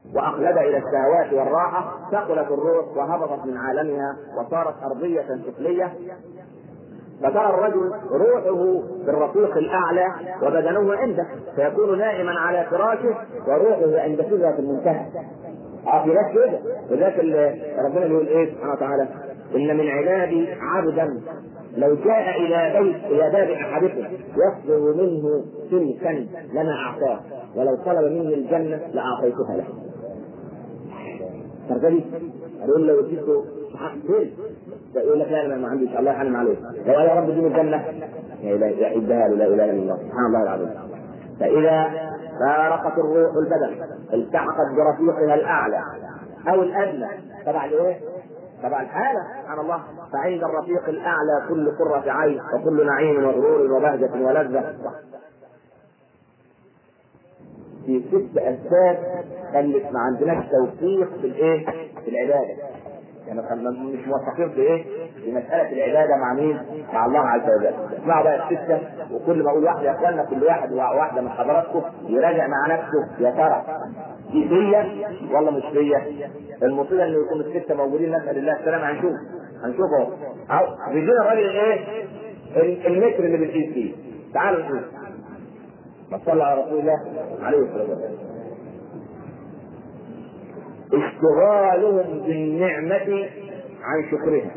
واخلد الى الشهوات والراحه ثقلت الروح وهبطت من عالمها وصارت ارضيه سفليه فترى الرجل روحه في الرفيق الاعلى وبدنه عنده فيكون نائما على فراشه وروحه عند سدره المنتهى اه في ناس كده وذاك ربنا بيقول ايه سبحانه وتعالى ان من عبادي عبدا لو جاء الى بيت الى باب احدكم يصدر منه سلكا لما اعطاه ولو طلب مني الجنه لاعطيتها له. ترجمي يقول لو اديته سلك يقول لك لا انا ما عنديش الله يحنم عليه لو قال يا رب اديني الجنه يا اله يحبها لا اله الا الله سبحان الله العظيم فاذا فارقت الروح البدن التحقت برفيقها الاعلى او الادنى تبع الايه؟ تبع الحالة سبحان الله فعند الرفيق الأعلى كل قرة عين وكل نعيم وغرور وبهجة ولذة في ست أسباب خلت ما عندناش توفيق في الإيه؟ في العبادة يعني مش موفقين في ايه؟ في مسألة العبادة مع مين؟ مع الله عز وجل. اسمعوا بقى الستة وكل ما اقول واحدة يا اخوانا كل واحد واحدة من حضراتكم يراجع مع نفسه يا ترى دي فيا ولا مش فيا؟ المصيبة ان يكون الستة موجودين نسأل الله السلامة هنشوف هنشوفه اهو بيجينا الراجل ايه؟ المتر اللي بنقيس فيه. تعالوا نشوف. ما صلى على رسول الله عليه الصلاة والسلام. اشتغالهم بالنعمة عن شكرها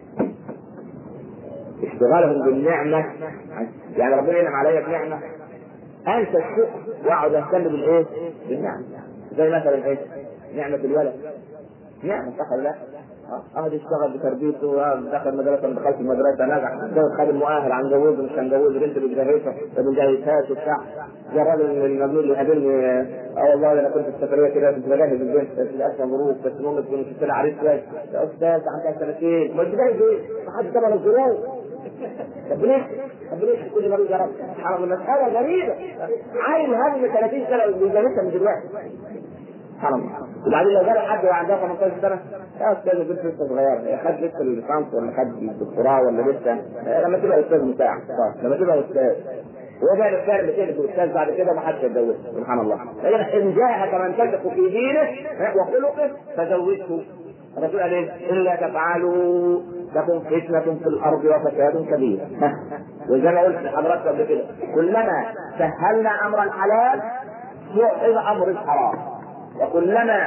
اشتغالهم بالنعمة يعني ربنا ينعم عليا بنعمة انسى الشكر واقعد اهتم بالايه؟ بالنعمة زي مثلا ايه؟ نعمة الولد نعمة صح ولا لا؟ اه اشتغل بتربيته دخل مدرسه ما دخلش المدرسه نجح اتجوز خد المؤهل عن جوزه مش هنجوزه بنت بتجهزها ما بنجهزهاش وبتاع زي الراجل المجنون اللي قابلني اه والله انا كنت في السفريه كده كنت بجهز البنت بس للاسف مبروك بس المهم تكون شفت لها عريس كويس يا استاذ عندها سنتين ما بتجهز ايه؟ ما حدش طبعا الظروف طب ليه؟ طب ليه كل ما يا رب سبحان الله مساله غريبه عيل هم 30 سنه بيجهزها من دلوقتي سبحان الله وبعدين لو جالي حد وعندها 18 سنه يا استاذ البنت لسه صغيره هي خد لسه الليسانس ولا خد الدكتوراه ولا لسه لما تبقى استاذ مساعد لما تبقى استاذ هو بقى الفعل بتلك استاذ بعد كده ما حدش يتجوز سبحان الله لكن ان جاءك من تثق في دينه وخلقه فزوجه الرسول قال ايه؟ الا تفعلوا تكن فتنة في الأرض وفساد كبير وزي ما قلت لحضرتك قبل كده كلما سهلنا أمر الحلال صعب أمر الحرام وكلما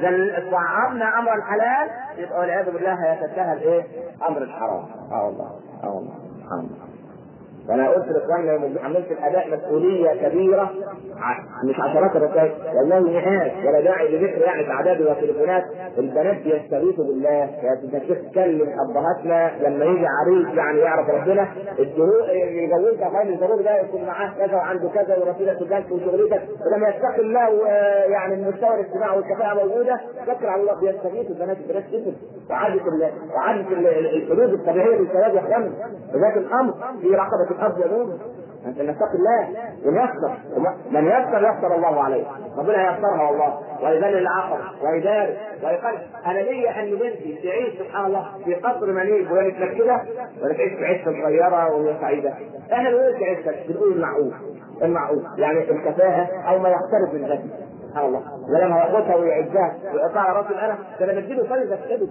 صعبنا امر الحلال يبقى والعياذ بالله هيتساهل ايه؟ امر الحرام. اه والله اه والله سبحان الله. وانا قلت لاخواننا عملت الاداء مسؤوليه كبيره مش عشرات الرسائل والله مئات ولا داعي لذكر يعني تعداد وتليفونات البنات بيستغيثوا بالله يا الشيخ تكلم ابهاتنا لما يجي عريس يعني يعرف ربنا الدروس يجوزها خير الضروري ده يكون معاه كذا وعنده كذا ورصيدك البنك وشغلتك ولما يتقي الله ويعني المستوى الاجتماعي والكفاءه موجوده ذكر على الله بيستغيثوا البنات البنات كتب وعادت وعادت الحدود الطبيعيه للشباب يا اخوان وذاك الامر في رقبه الاب والام انت نتقي الله ونيسر من يسر يسر الله عليه ربنا يسرها والله ويذلل العقل ويدار ويقال انا ليا ان بنتي تعيش سبحان الله في قصر منيب وهي متنكده ولا تعيش في عشه صغيره وهي سعيده احنا بنقول في عشه بنقول المعقول المعقول يعني الكفاءه او ما يقترب من ذلك سبحان الله ولما ياخذها ويعزها ويقطع راس انا ده انا بديله فايده كبد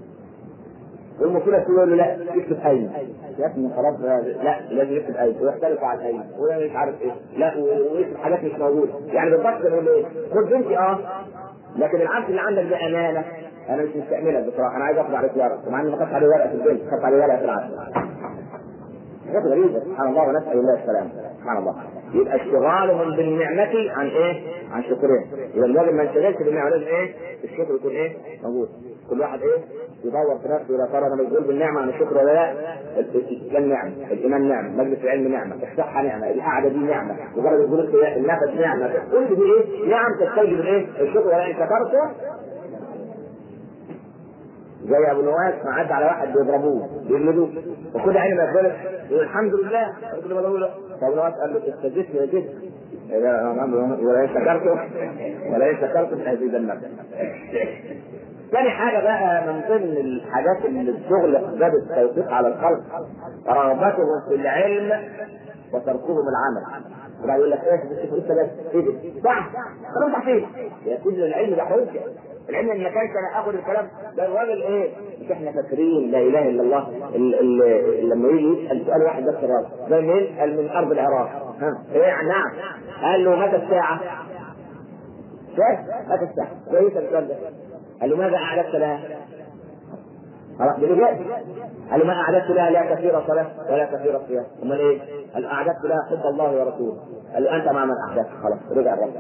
والمفروض تقول له لا يكتب اين يا ابني خلاص لا لازم يكتب اين ويختلف عن اين ومش عارف ايه لا ويكتب حاجات مش موجوده يعني بالضبط بنقول ايه خد بنتي اه لكن العبد اللي عندك ده امانه انا مش مستعملها بصراحه انا عايز اخد عليك ورقه ومع اني ما خدت عليه ورقه في البنت خدت عليه ورقه في العبد حاجات غريبه سبحان الله ونسال الله السلامه سبحان الله يبقى اشتغالهم بالنعمة عن ايه؟ عن شكرها يبقى الواجب ما ينشغلش بالنعمة لازم ايه؟ الشكر يكون ايه؟ موجود كل واحد ايه؟ يدور في نفسه اذا ترى انا مشغول بالنعمة عن الشكر ولا لا؟ الاسلام نعمة، الايمان نعمة، مجلس العلم نعمة، الصحة نعمة، القعدة دي نعمة، مجرد الجلوس النفس نعمة، كل دي ايه؟ نعم تستوجب الايه؟ الشكر ولا ان شكرته زي ابو نواس ما عدى على واحد بيضربوه بيجلدوه وكل عين ما يقول يقول الحمد لله يقول له له فابو نواس قال له استجدت يا جد ولا شكرته ولا شكرته لازيدنك ثاني حاجه بقى من ضمن الحاجات اللي بتغلق باب التوفيق على الخلق رغبتهم في العلم وتركهم العمل وبعد يقول لك ايه بس لسه بس ايه ده؟ صح كلام صحيح يا كل العلم ده حجه العلم ان كان انا اخذ الكلام ده الراجل ايه مش احنا فاكرين لا اله الا الله ال ال لما يجي يسال سؤال واحد بس الراجل ده منين؟ قال من ارض العراق ها ايه نعم قال له متى الساعه؟ شايف متى الساعه؟ كويس السؤال ده قال له ماذا اعددت لها؟ خلاص بالإجابة قال له ما أعددت لها لا كثير صلاة ولا كثير صيام أمال إيه؟ قال أعددت لها حب الله ورسوله قال له أنت مع من أحدث خلاص رجع الرب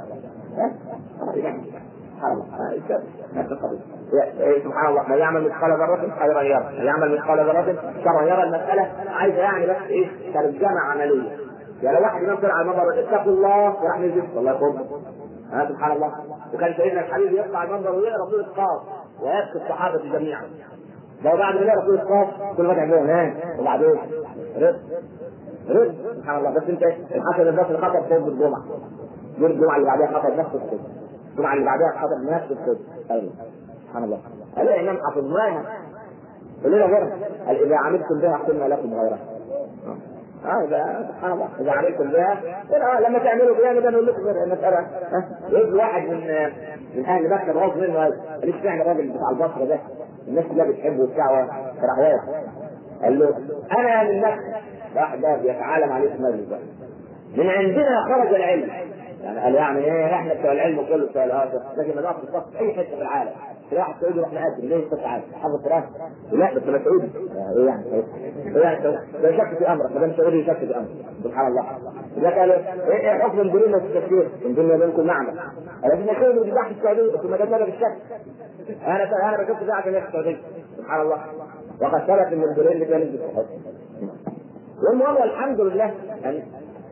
سبحان الله نفس القضية سبحان الله من يعمل مثقال ذرة خيرا يرى من يعمل مثقال ذرة شرا يرى المسألة عايزة يعني بس إيه ترجمة عملية يعني لو واحد ينزل على المنبر اتقوا الله وراح نزل الله يقول ها سبحان الله وكان سيدنا الحبيب يطلع على المنبر ويقرا سورة قاف ويبكي الصحابة جميعا لو بعد ما يقرا سورة قاف كل ما تعملون ها وبعدين رد رد سبحان الله بس انت الحسن البصري خطب صوت الجمعة يوم الجمعة اللي بعدها خطب نفس الصوت الجمعة اللي بعدها خطب نفس الصوت ايوه سبحان الله قال الامام حفظناها كلنا غيرها قال اذا عملتم بها قلنا لكم غيرها اه اذا سبحان الله اذا عملتم بها لما تعملوا بها نبقى نقول لكم المساله يجي واحد من من اهل مكه غاض منه قال ليش معنى الراجل بتاع البصره ده الناس كلها بتحبه وبتاع فراح واقف قال له انا من مكه راح ده بيتعالم عليه المجلس ده من عندنا خرج العلم يعني قال يعني ايه احنا بتوع العلم كله بتوع الهاتف لكن ما في الصف في اي حته في العالم تلاقي واحد سعودي واحنا قادر ليه انت عارف حافظ قران لا بس انا سعودي ايه يعني ايه يعني ده شك في امرك ما دام سعودي يشك في امرك سبحان الله اذا قال ايه حكم الدليل في التفكير من دنيا بينكم نعمه لكن يقول اللي بيضحك السعوديه بس ما دام بالشك انا انا بشوف ذاك في السعوديه سبحان الله وقد ثبت ان الدليل اللي كان بالصحيح والمهم والحمد لله يعني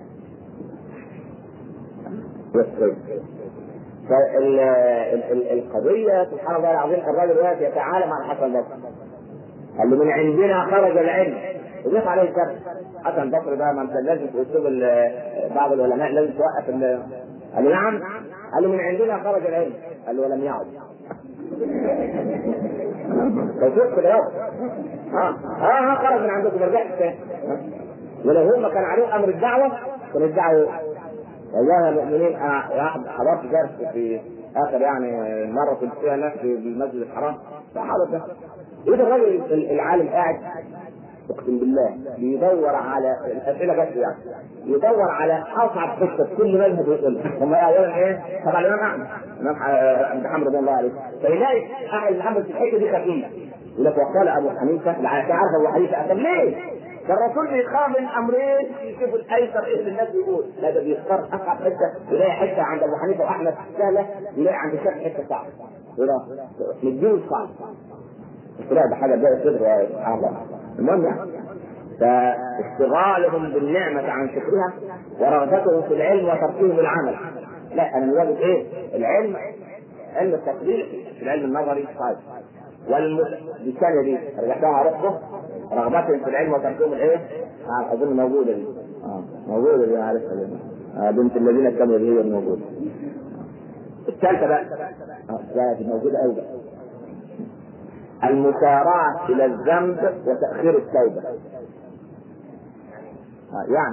فالقضية سبحان الله العظيم الراجل دلوقتي يتعالم عن حسن البصري قال له من عندنا خرج العلم وضيف عليه الشر حسن البصري بقى ما انت لازم في اسلوب بعض العلماء لازم توقف قال له نعم قال له من عندنا خرج العلم قال له ولم يعد لو شفت ده ها ها خرج من عندكم ما رجعش تاني ولو هم كان عليهم امر الدعوه كانوا يدعوا والله المؤمنين انا حضرت درس في اخر يعني مره كنت فيها ناس في المسجد الحرام فحضرت ده اذا الراجل العالم قاعد اقسم بالله بيدور على الاسئله بس يعني يدور على اصعب قصه في كل مذهب يقولها هم اولا ايه؟ طبعا الامام احمد الامام محمد رضي الله عليه فيلاقي احمد محمد في الحته دي خفيفه يقول لك وقال ابو حنيفه عارف ابو حنيفه طب ليه؟ ده الرسول بيختار من امرين يشوف الايسر ايه اللي الناس بيقول لا ده بيختار اصعب حته يلاقي حته عند ابو حنيفه واحمد سهله يلاقي عند الشافعي حته صعبه يقول نديه الصعب لا ده حاجه ده صدر يا سبحان الله المهم يعني فاشتغالهم بالنعمة عن شكرها ورغبتهم في العلم وتركهم العمل لا انا نواجه ايه العلم علم التطبيق في العلم النظري طيب والثانية دي رجعتها ربه رغبتهم في العلم وتركهم الايه؟ آه اظن موجودة دي آه موجودة دي عارفها دي آه بنت الذين كانوا هي الموجودة الثالثة بقى آه دي موجودة أوي المسارعة إلى الذنب وتأخير التوبة آه يعني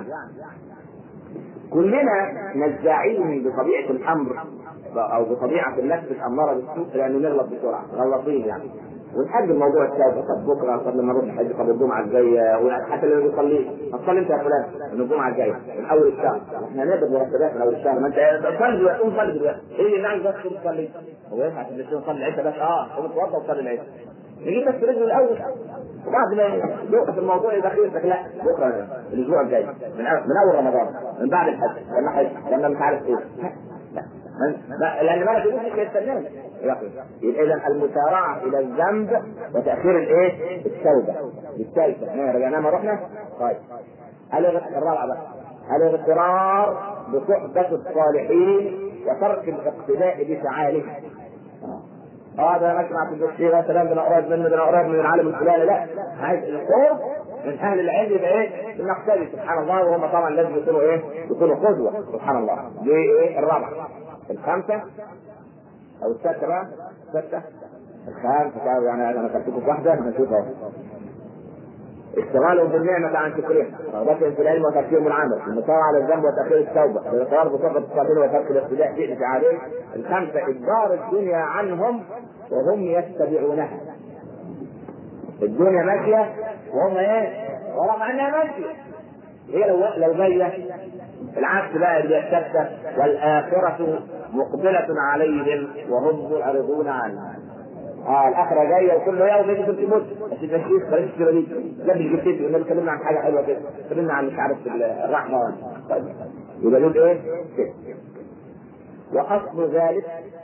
كلنا نزاعين بطبيعة الأمر أو بطبيعة النفس الأمارة بالسوء لأنه نغلط بسرعة غلطين يعني ونأجل موضوع التوبة طب بكرة طب لما نروح الحج طب الجمعة الجاية حتى اللي ما بيصليش هتصلي أنت يا فلان من الجمعة الجاية من أول الشهر احنا نقبض مرتبات من أول الشهر ما أنت صلي دلوقتي قوم صلي دلوقتي إيه اللي نعمل بس قوم صلي هو ينفع عشان نصلي العشاء بس اه قوم اتوضى وصلي العشاء نجيب بس رجل الاول وبعد ما يوقف الموضوع يبقى خير لك لا بكره الاسبوع الجاي من من اول رمضان من بعد الحج ولا حج ولا مش عارف ايه لا لان ما في مش يستناني يبقى اذا المسارعه الى الذنب وتاخير الايه؟ التوبه بالثالثه رجعنا ما رحنا طيب الرابعه بقى الاغترار بصحبه الصالحين وترك الاقتداء بفعالهم هذا آه نسمع في الدكتور يا سلام ده قريب منه ده قريب من العالم الفلاني لا عايز القرب من اهل العلم يبقى ايه؟ نقتدي سبحان الله وهم طبعا لازم يكونوا ايه؟ يكونوا قدوه سبحان الله دي ايه الرابعه الخامسه او السته بقى السته الخامسه يعني انا كتبت واحده نشوفها اشتغالهم بالنعمة عن شكرها رغبتهم في العلم وتركهم العمل المصارعة على الذنب وتأخير التوبة الاضطرار بصفة الصابرين وترك الاقتداء في عليه الخمسة إدبار الدنيا عنهم وهم يتبعونها الدنيا ماشية وهم ايه؟ ورغم انها ماشية هي لو لو جاية العكس بقى اللي يستفتح والآخرة مقبلة عليهم وهم معرضون عنها اه الاخره جايه وكل يوم يجي في الموت بس التشريف بلاش كده دي لا مش جبت لي اتكلمنا عن حاجه حلوه كده اتكلمنا عن مش عارف الرحمه طيب يبقى دول ايه؟ كده واصل ذلك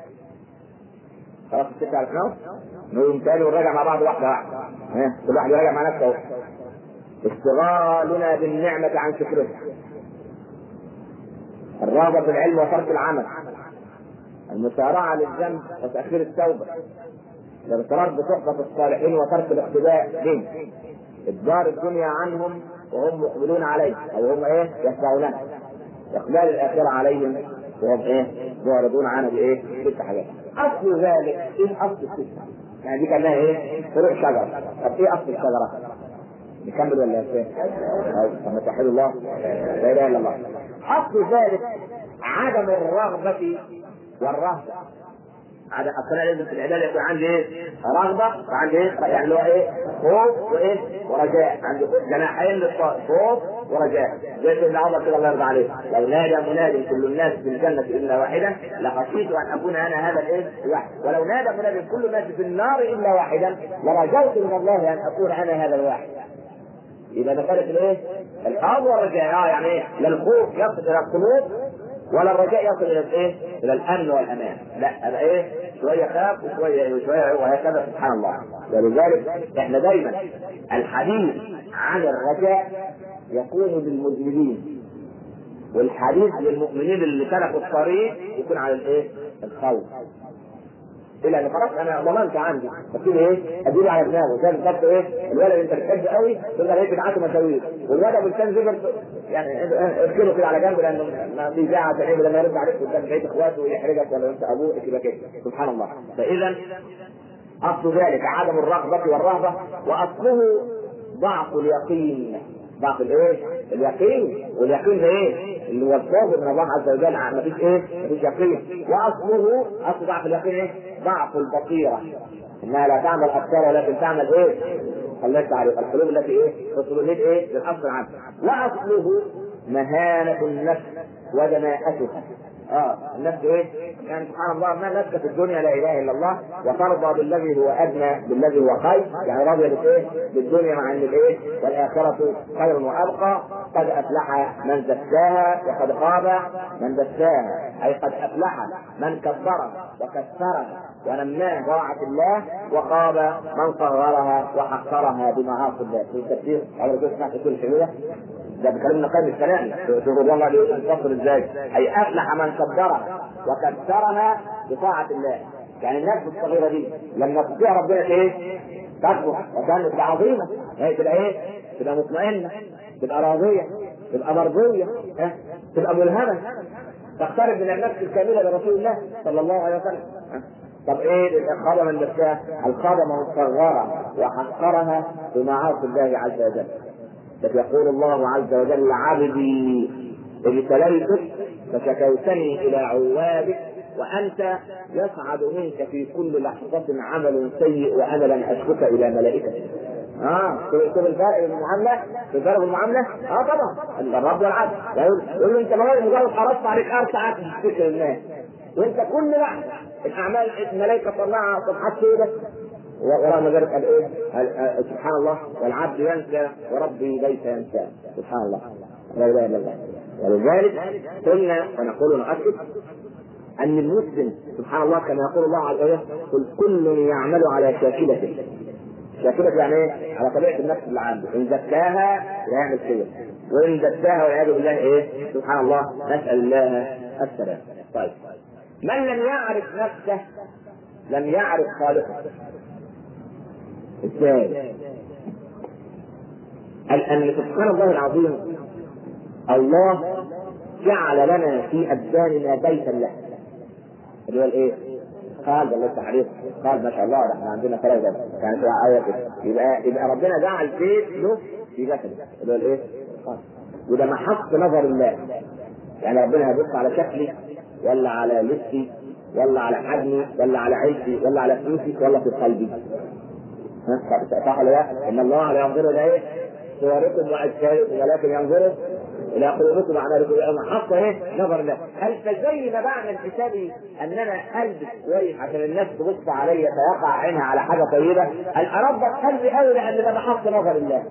خلاص الستة عرفناه؟ نقوم تاني ونراجع مع بعض واحدة واحدة ها كل واحد يراجع مع نفسه اشتغالنا بالنعمة عن شكرها الرغبة في العلم وترك العمل المسارعة للذنب وتأخير التوبة الاغترار بصحبة الصالحين وترك الاقتداء بهم إدبار الدنيا عنهم وهم مقبلون عليه أو هم إيه يتبعونها إقبال الآخرة عليهم وهم إيه معرضون عنها بإيه؟ ست حاجات أصل ذلك إيه أصل الستة؟ يعني دي كانها إيه؟ فروع شجرة طب إيه أصل الشجرة؟ نكمل ولا ايه؟ طب توحد الله لا اله الا الله اصل ذلك عدم الرغبة والرهبة عدم اصل لازم في العباده يكون عندي ايه؟ رغبه وعندي ايه؟ يعني اللي هو ايه؟ خوف وايه؟ ورجاء عندي جناحين للطائف خوف ورجاء زي سيدنا عمر كده الله يرضى عليه لو نادى مناد كل الناس في الجنه الا واحدا لخشيت ان اكون انا هذا الايه؟ الواحد ولو نادى مناد كل الناس في النار الا واحدا لرجوت من الله ان اكون انا هذا الواحد يبقى دخلت الايه؟ الحظ والرجاء اه يعني ايه؟ لا الخوف يصل الى القلوب ولا الرجاء يصل الى الايه؟ الى الامن والامان، لا ابقى ايه؟ شويه خاف وشويه وشويه وهكذا سبحان الله، ولذلك احنا دايما الحديث عن الرجاء يكون للمذنبين والحديث للمؤمنين اللي سلكوا الطريق يكون على الايه؟ الخوف الى ان خلاص انا ضمنت عندي ابتدي ايه اديله على دماغه زي بالظبط ايه الولد انت بتحبه قوي تقدر ايه بتاعته مشاوير والولد ابو لسان زبر يعني اركنه كده على جنب لانه ما بيزعل عشان ايه لما يرد عليك قدام بقيه اخواته ويحرجك ولا انت ابوه كده كده سبحان الله فاذا اصل ذلك عدم الرغبه والرهبه واصله ضعف اليقين ضعف الايه؟ اليقين واليقين ده ايه؟ اللي هو الصابر من الله عز وجل ما فيش ايه؟ ما فيش يقين واصله اصل ضعف اليقين ايه؟ ضعف البصيره انها لا تعمل ابصار ولكن تعمل ايه؟ خليك تعرف القلوب التي ايه؟ تصلونيت ايه؟ للاصل عنه واصله مهانة النفس ودناءتها اه النفس ايه؟ يعني سبحان الله ما نفس في الدنيا لا اله الا الله وترضى بالذي هو ادنى بالذي هو خير يعني راضيه بالايه؟ بالدنيا مع ان الايه؟ والاخره خير وابقى قد افلح من زكاها وقد خاب من دساها اي قد افلح من كبرها وكسرها ونماها طاعة الله وخاب من صغرها وحقرها بمعاصي الله في التفسير على كل سمعت كل شيء ده بكلام نقيم الكلام شوف الله يفصل ازاي اي افلح من كبرها وكسرها بطاعة الله يعني النفس الصغيرة دي لما تطيع ربنا ايه؟ تصبح وكانت تبقى عظيمة هي تبقى ايه؟ تبقى مطمئنة تبقى راضية تبقى مرضية ها؟ تبقى ملهمة تقترب من النفس الكاملة لرسول الله صلى الله عليه وسلم طب ايه الخادم من نفسها؟ الخادم صغرها وحقرها بمعاصي الله عز وجل. بل يقول الله عز وجل عبدي ابتليتك فشكوتني الى عوابك وانت يصعد منك في كل لحظة عمل سيء وانا لن اشكك الى ملائكتك. اه شوف الفرق بين المعاملة في الفرق بين المعاملة؟ اه طبعا الرب والعبد يقول يقول له انت مجرد حرصت عليك اربع تشتكي الناس وانت كل لحظة الاعمال الملائكة طلعها صفحات سودة ورغم ذلك قال ايه؟ سبحان الله والعبد ينسى وربي ليس ينسى سبحان الله لا اله الا الله ولذلك قلنا ونقول نؤكد ان المسلم سبحان الله كما يقول الله عز وجل قل كل يعمل على شاكلته شاكلة يعني ايه؟ على طبيعة النفس اللي عنده، إن زكاها يعمل كده، وإن زكاها والعياذ بالله ايه؟ سبحان الله نسأل الله السلام. طيب. من لم يعرف نفسه لم يعرف خالقه. ازاي؟ أن سبحان الله العظيم الله جعل لنا في أبداننا بيتا له اللي هو الايه؟ قال ده لسه حديث قال ما شاء الله ده احنا عندنا ثلاثه كانت ايه كده يبقى يبقى ربنا جعل بيت له في جسده اللي هو الايه؟ قال وده محط نظر الله يعني ربنا هيبص على شكلي ولا على لبسي ولا على حجمي ولا على عيشي ولا على فلوسي ولا في قلبي ها؟ صح ولا لا؟ ان الله لا ينظر الى ايه؟ صوركم واجسادكم ولكن ينظر الى قلوبكم واعمالكم محط ايه؟ نظر الله هل فزي ما بعمل حسابي ان انا البس كويس عشان الناس تبص عليا فيقع عينها على حاجه طيبه؟ هل اربط قلبي قوي لان ده محط نظر الله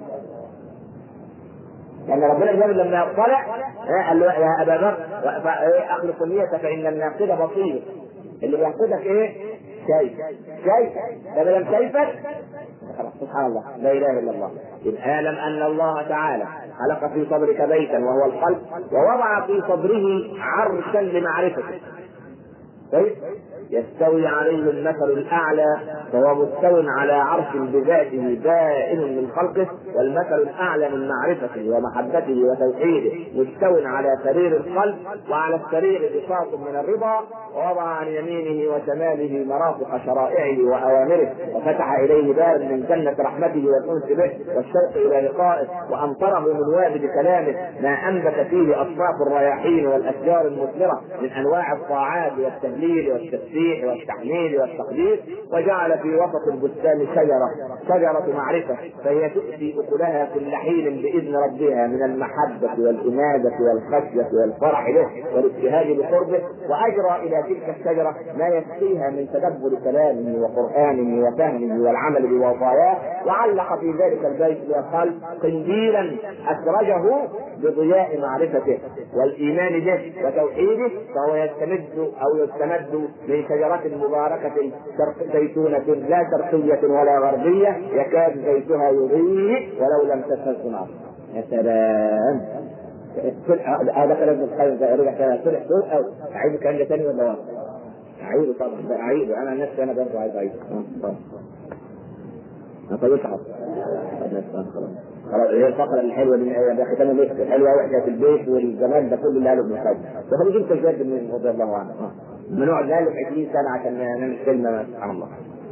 لان ربنا جل لما يطلع قال له يا ابا بكر اخلص النية فان الناقد بصير اللي بينقذك ايه؟ شايف شايف ده لم شايفك خلاص سبحان الله لا اله الا الله إذ اعلم ان الله تعالى خلق في صدرك بيتا وهو القلب ووضع في صدره عرشا لمعرفته طيب يستوي عليه المثل الاعلى فهو مستو على عرش بذاته بائن من خلقه والمثل الاعلى من معرفته ومحبته وتوحيده مستو على سرير القلب وعلى السرير بساط من الرضا ووضع عن يمينه وشماله مرافق شرائعه واوامره وفتح اليه باب من جنه رحمته والانس به والشوق الى لقائه وامطره من وابد كلامه ما انبت فيه اصناف الرياحين والاشجار المثمره من انواع الطاعات والتهليل والتسبيح والتحميد والتقدير وجعل في وسط البستان شجره شجره معرفه فهي تؤتي اكلها كل حين باذن ربها من المحبه والانابه والخشيه والفرح به والابتهاج بقربه واجرى الى تلك الشجره ما يكفيها من تدبر كلامه وقرانه وفهمه والعمل بوصاياه وعلق في ذلك البيت وقال قنديلا اسرجه بضياء معرفته والايمان به وتوحيده فهو يستمد او يستمد من شجرة مباركة شرق زيتونة لا شرقية ولا غربية يكاد زيتها يضيء ولو لم تسهل نار. يا سلام هذا كلام ابن القيم رجع كلام صلح صلح او اعيد الكلام ده ثاني ولا اعيده طبعا اعيده انا نفسي انا برضه عايز اعيده انا طيب خلاص خلاص هي الفقرة الحلوة دي ده ختام المسك الحلوة وحدة البيت والجمال ده كله اللي قاله ابن القيم وخلي جبت الجد من رضي الله عنه بنقعد نالف 20 سنة عشان نعمل كلمة سبحان الله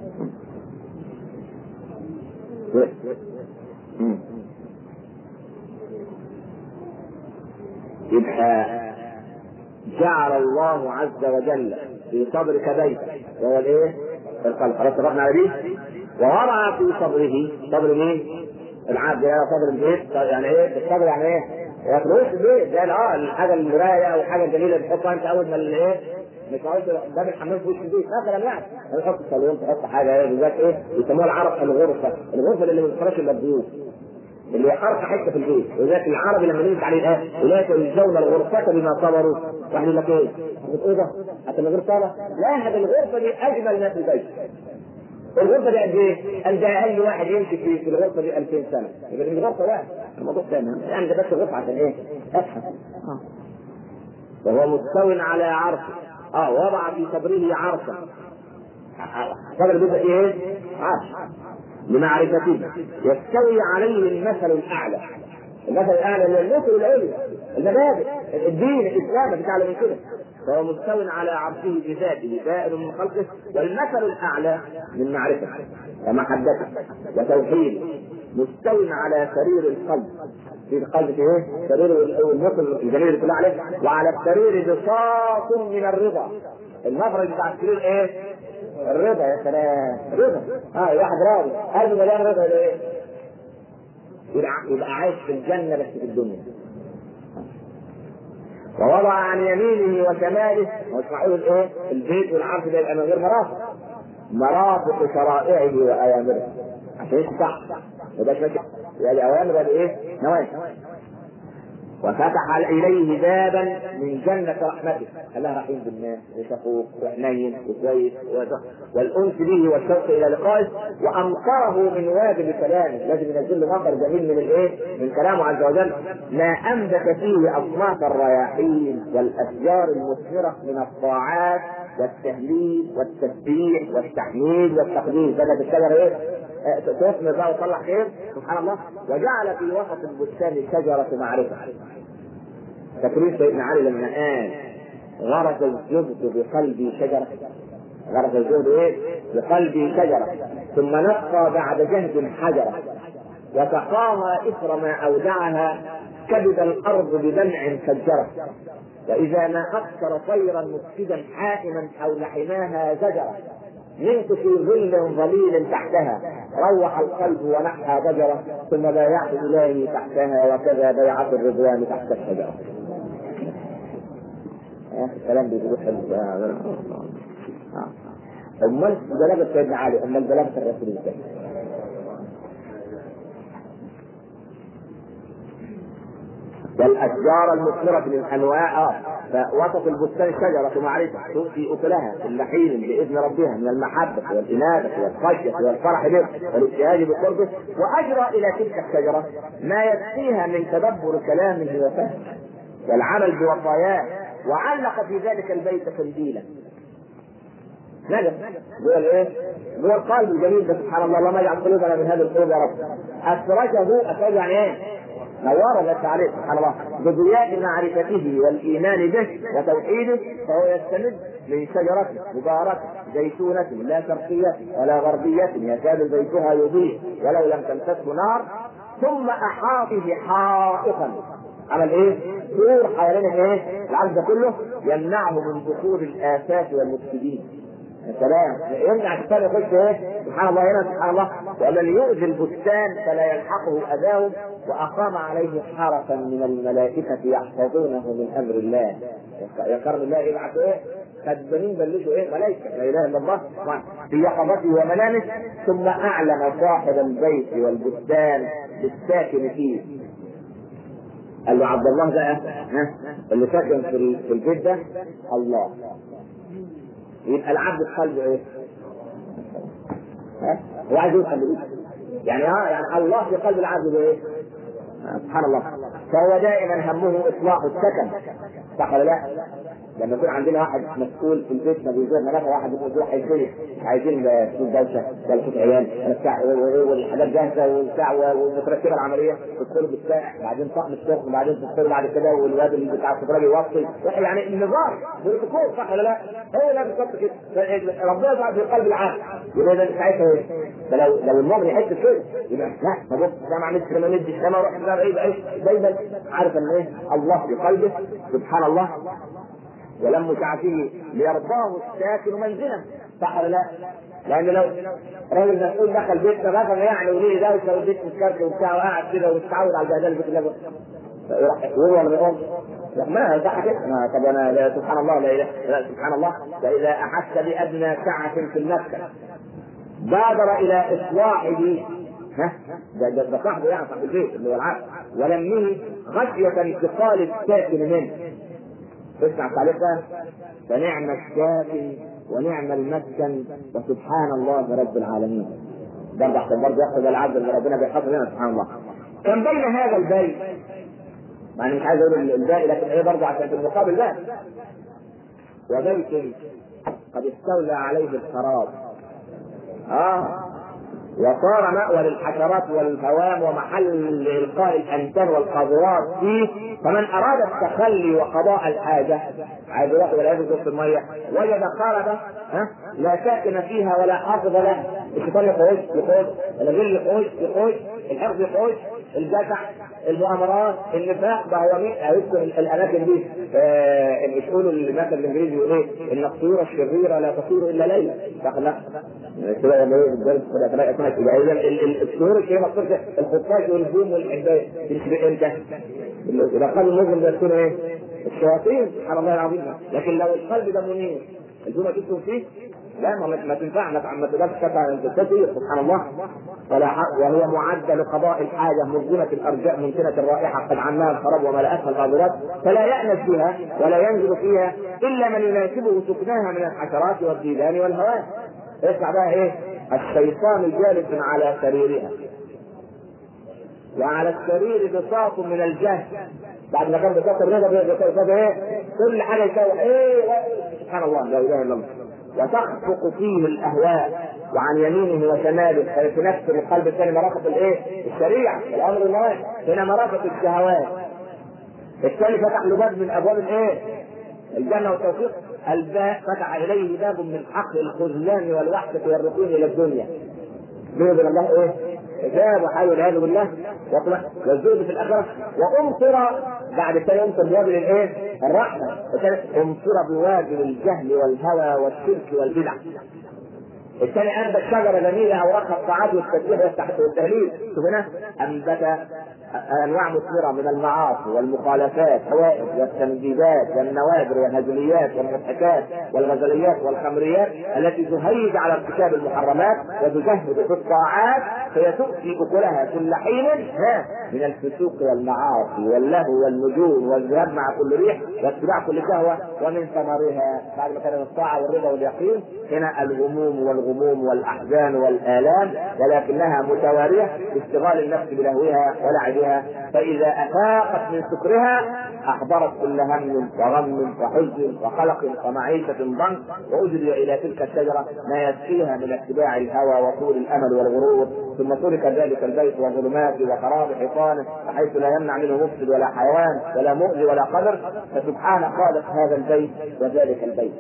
يبقى جعل الله عز وجل في صدرك بيتا وهو الايه؟ القلب خلاص اتفقنا على دي ووضع في صدره صدر مين؟ العبد يا صدر البيت يعني ايه؟ الصدر يعني ايه؟ يا فلوس البيت ده اه الحاجه المرايه او الحاجه الجميله اللي تحطها انت اول ما الايه؟ مش عايز باب الحمام في وش البيت مثلا يعني تحط صالون تحط حاجه ايه بالذات ايه؟ يسموها العرب الغرفه الغرفه اللي ما بتخرجش الا الضيوف اللي هي ارقى حته في البيت ولذلك العربي لما نزلت عليه الايه اولئك يجزون الغرفه بما صبروا واحد يقول لك ايه؟ ايه ده؟ حتى من غير صلاه؟ لا هذه الغرفه دي اجمل ما في البيت الغرفه دي قد ايه؟ قال ده اقل واحد يمشي في في الغرفه دي 2000 سنه يبقى دي غرفه واحد الموضوع ثاني يعني ده بس غرفه عشان ايه؟ افهم وهو مستو على عرشه اه وضع في صدره عرشا صدر بيبقى ايه؟ عرش لمعرفته يستوي عليه المثل الاعلى المثل الاعلى اللي المثل العليا المبادئ الدين الاسلام بتاع من كده فهو مستو على عرشه بذاته بائن من خلقه والمثل الاعلى من معرفته ومحبته وتوحيده مستو على سرير القلب في القلب في ايه؟ سرير المثل الجميل اللي كلها عليه وعلى السرير بساط من الرضا المخرج بتاع السرير ايه؟ الرضا يا سلام رضا اه واحد راضي قلبه مليان رضا ولا ايه؟ يبقى يبقى عايش في الجنه بس في الدنيا ووضع عن يمينه وشماله واسمعوا الايه؟ البيت والعرش ده يبقى من غير مرافق مرافق شرائعه واوامره عشان يفتح ما يبقاش ماشي يعني اوامر ايه؟ نواهي وفتح اليه بابا من جنة رحمته الله رحيم بالناس وشفوق وحنين وكويس والانس به والشوق الى لقائه وامطره من وابل كلامه لازم ينزل له مطر جميل من الايه؟ من كلامه عز وجل ما انبت فيه اصناف الرياحين والاشجار المثمره من الطاعات والتهليل والتسبيح والتحميد والتقديس بدات الشجره ايه؟ تثمر بقى وتطلع خير سبحان الله وجعل في وسط البستان شجره معرفه تكريم سيدنا علي لما قال غرس الزبد بقلبي شجره غرس الزهد ايه؟ بقلبي شجره ثم نقى بعد جهد حجره وسقاها اثر ما اودعها كبد الارض بدمع فجره واذا ما اكثر طيرا مفسدا حائما حول حماها زجره نمت في ظل ظليل تحتها روح القلب ونحى ضجره ثم بايعت الهي تحتها وكذا بيعه الرضوان تحت الشجره. يا اخي الكلام بيقولوا حلو امال بلاغه سيدنا علي امال بلاغه الرسول ازاي؟ والاشجار المثمره من انواع فوسط البستان شجره معرفه تؤتي اكلها كل حين باذن ربها من المحبه والانابه والخشيه والفرح به والابتهاج بقربه واجرى الى تلك الشجره ما يكفيها من تدبر كلامه وفهمه والعمل بوصاياه وعلق في ذلك البيت قنديلا نجم جوه الايه؟ جوه القلب الجميل ده سبحان الله اللهم اجعل قلوبنا من هذا القلوب يا رب اسرجه اسرجه يعني ايه؟ نور بس عليه سبحان الله بضياء معرفته والايمان به وتوحيده فهو يستمد من شجرة مباركة زيتونة لا شرقية ولا غربية يكاد زيتها يضيء ولو لم تمسسه نار ثم احاط به حائطا عمل ايه؟ سور حوالين ايه؟ العرض ده كله يمنعه من دخول الافات والمفسدين سلام يمنع الشيطان يخش ايه؟ سبحان الله هنا سبحان الله ومن يؤذي البستان فلا يلحقه اذاهم واقام عليه حرسا من الملائكه يحفظونه من امر الله يا كرم الله يبعث ايه؟ خدامين بلشوا ايه؟ ملائكه لا اله الا الله في يقظته ومنامه ثم اعلن صاحب البيت والبستان للساكن فيه قال له عبد الله بقى ها اللي ساكن في في البيت ده الله يبقى العبد في قلبه ايه؟ ها؟ هو عايز يوصل لايه؟ يعني اه يعني الله في قلب العبد ايه؟ سبحان الله فهو دائما همه اصلاح السكن صح ولا لا؟ لما يكون عندنا واحد مسؤول في البيت ما بيزورنا مثلا واحد يقول هيجي عايزين فلوس دوشه جلسه عيال الساعه والحاجات جاهزه والبتاع ومترتبه العمليه تدخلوا بالساعه بعدين طقم السخن وبعدين تدخلوا بعد كده والواد اللي بتاع السفراج يوصي يعني النظام بروتوكول صح ولا لا؟ هو ده بالظبط كده ربنا يجعل في قلب العالم يبقى ده ساعتها ايه؟ ده لو لو المؤمن يحس كده يبقى لا ما بص ده ما عملتش ما نديش ده ما اروح ده ايه ايه دايما عارف ان ايه الله في قلبه سبحان الله ولم تعفيه ليرضاه الساكن منزلا صح ولا لا؟ لان لو راجل مسؤول دخل بيتنا مثلا يعني وليه دوشه والبيت متكركب وبتاع وقاعد كده ومتعود على البهدله البيت اللي يروح يقول ولا ما يقوم؟ ما صح كده طب انا لا سبحان الله لا اله لا سبحان الله فاذا احس بادنى سعه في المسكن بادر الى اصلاحه ها ده ده, ده صاحبه يعني صاحب البيت اللي هو العقل ولمه خشيه انتقال الساكن منه اسمع التعليق ده فنعم الساكن ونعم المسكن وسبحان الله رب العالمين برضه عشان برضه ياخذ العبد اللي ربنا بيحفظ لنا سبحان الله كان بين هذا البيت يعني مش عايز اقول الباقي لكن ايه برضه عشان في المقابل ده وبيت قد استولى عليه الخراب اه وصار مأوى للحشرات والهوام ومحل إلقاء الأنتان والقاذورات فيه فمن أراد التخلي وقضاء الحاجة عايز يروح ولا يجوز في المية وجد قاربة ها لا ساكن فيها ولا حافظ له الشيطان يخوش يخوش الغل يخوش يخوش الحفظ يخوش الجشع المؤامرات النفاق ده هو مين هيذكر الاماكن دي آه مش يقولوا المثل الانجليزي يقول ايه ان الطيور الشريره لا تطير الا ليلا صح لا كده ولا ايه الدرس في الاسماء اسمها كده اذا الطيور الشريره ما تطيرش الخفاش والهجوم والحدايه تشبه امتى؟ اذا قال المسلم ده تكون ايه؟ الشياطين سبحان الله العظيم لكن لو القلب ده منير الجمعه تكتب فيه لا ما ما تنفع ما ما تقدرش تستطيع سبحان الله ولا وهي معدة لقضاء الحاجة مظلمة الأرجاء ممكنة الرائحة قد عماها الخراب وملأتها الغابرات فلا يأنس بها ولا ينزل فيها إلا من يناسبه سكناها من الحشرات والديدان والهواء اسمع بقى إيه الشيطان جالس على سريرها وعلى السرير بساط من الجهل بعد ما كان بساط الرضا ايه كل حاجه يسوي ايه سبحان الله لا اله الا الله وتخفق فيه الاهواء وعن يمينه وشماله في نفس القلب الثاني مرافق الايه؟ الشريعه الامر النواهي هنا مرافق الشهوات الثاني فتح له باب من ابواب الايه؟ الجنه والتوفيق الباء فتح اليه باب من حق الخذلان والوحده والركون الى الدنيا بينه وبين الله ايه؟ حجاب وحال والعياذ بالله والزهد في الاخره وامطر بعد كده يمطر بوابل الايه؟ الرحمه امطر بوابل الجهل والهوى والشرك والبدع الثاني انبت شجره جميله اوراقها الطاعات والتسبيح والتهليل شوف هنا انبت انواع مثمره من المعاصي والمخالفات الحوائج والتمجيدات والنوادر والهزليات والمضحكات والغزليات والخمريات التي تهيج على ارتكاب المحرمات وتجهد في الطاعات فهي تؤتي اكلها كل حين ها من الفسوق والمعاصي واللهو والنجوم والذهاب مع كل ريح واتباع كل شهوه ومن ثمرها بعد ما كان الطاعه والرضا واليقين هنا الهموم والغموم والاحزان والالام ولكنها متواريه باشتغال النفس بلهوها ولعبها بها فإذا أفاقت من سكرها أحضرت كل هم وغم وحزن وقلق ومعيشة ضنك وأجري إلى تلك الشجرة ما يسقيها من اتباع الهوى وطول الأمل والغرور ثم ترك ذلك البيت وظلماته وخراب حيطانه بحيث لا يمنع منه مفسد ولا حيوان ولا مؤذي ولا قدر فسبحان خالق هذا البيت وذلك البيت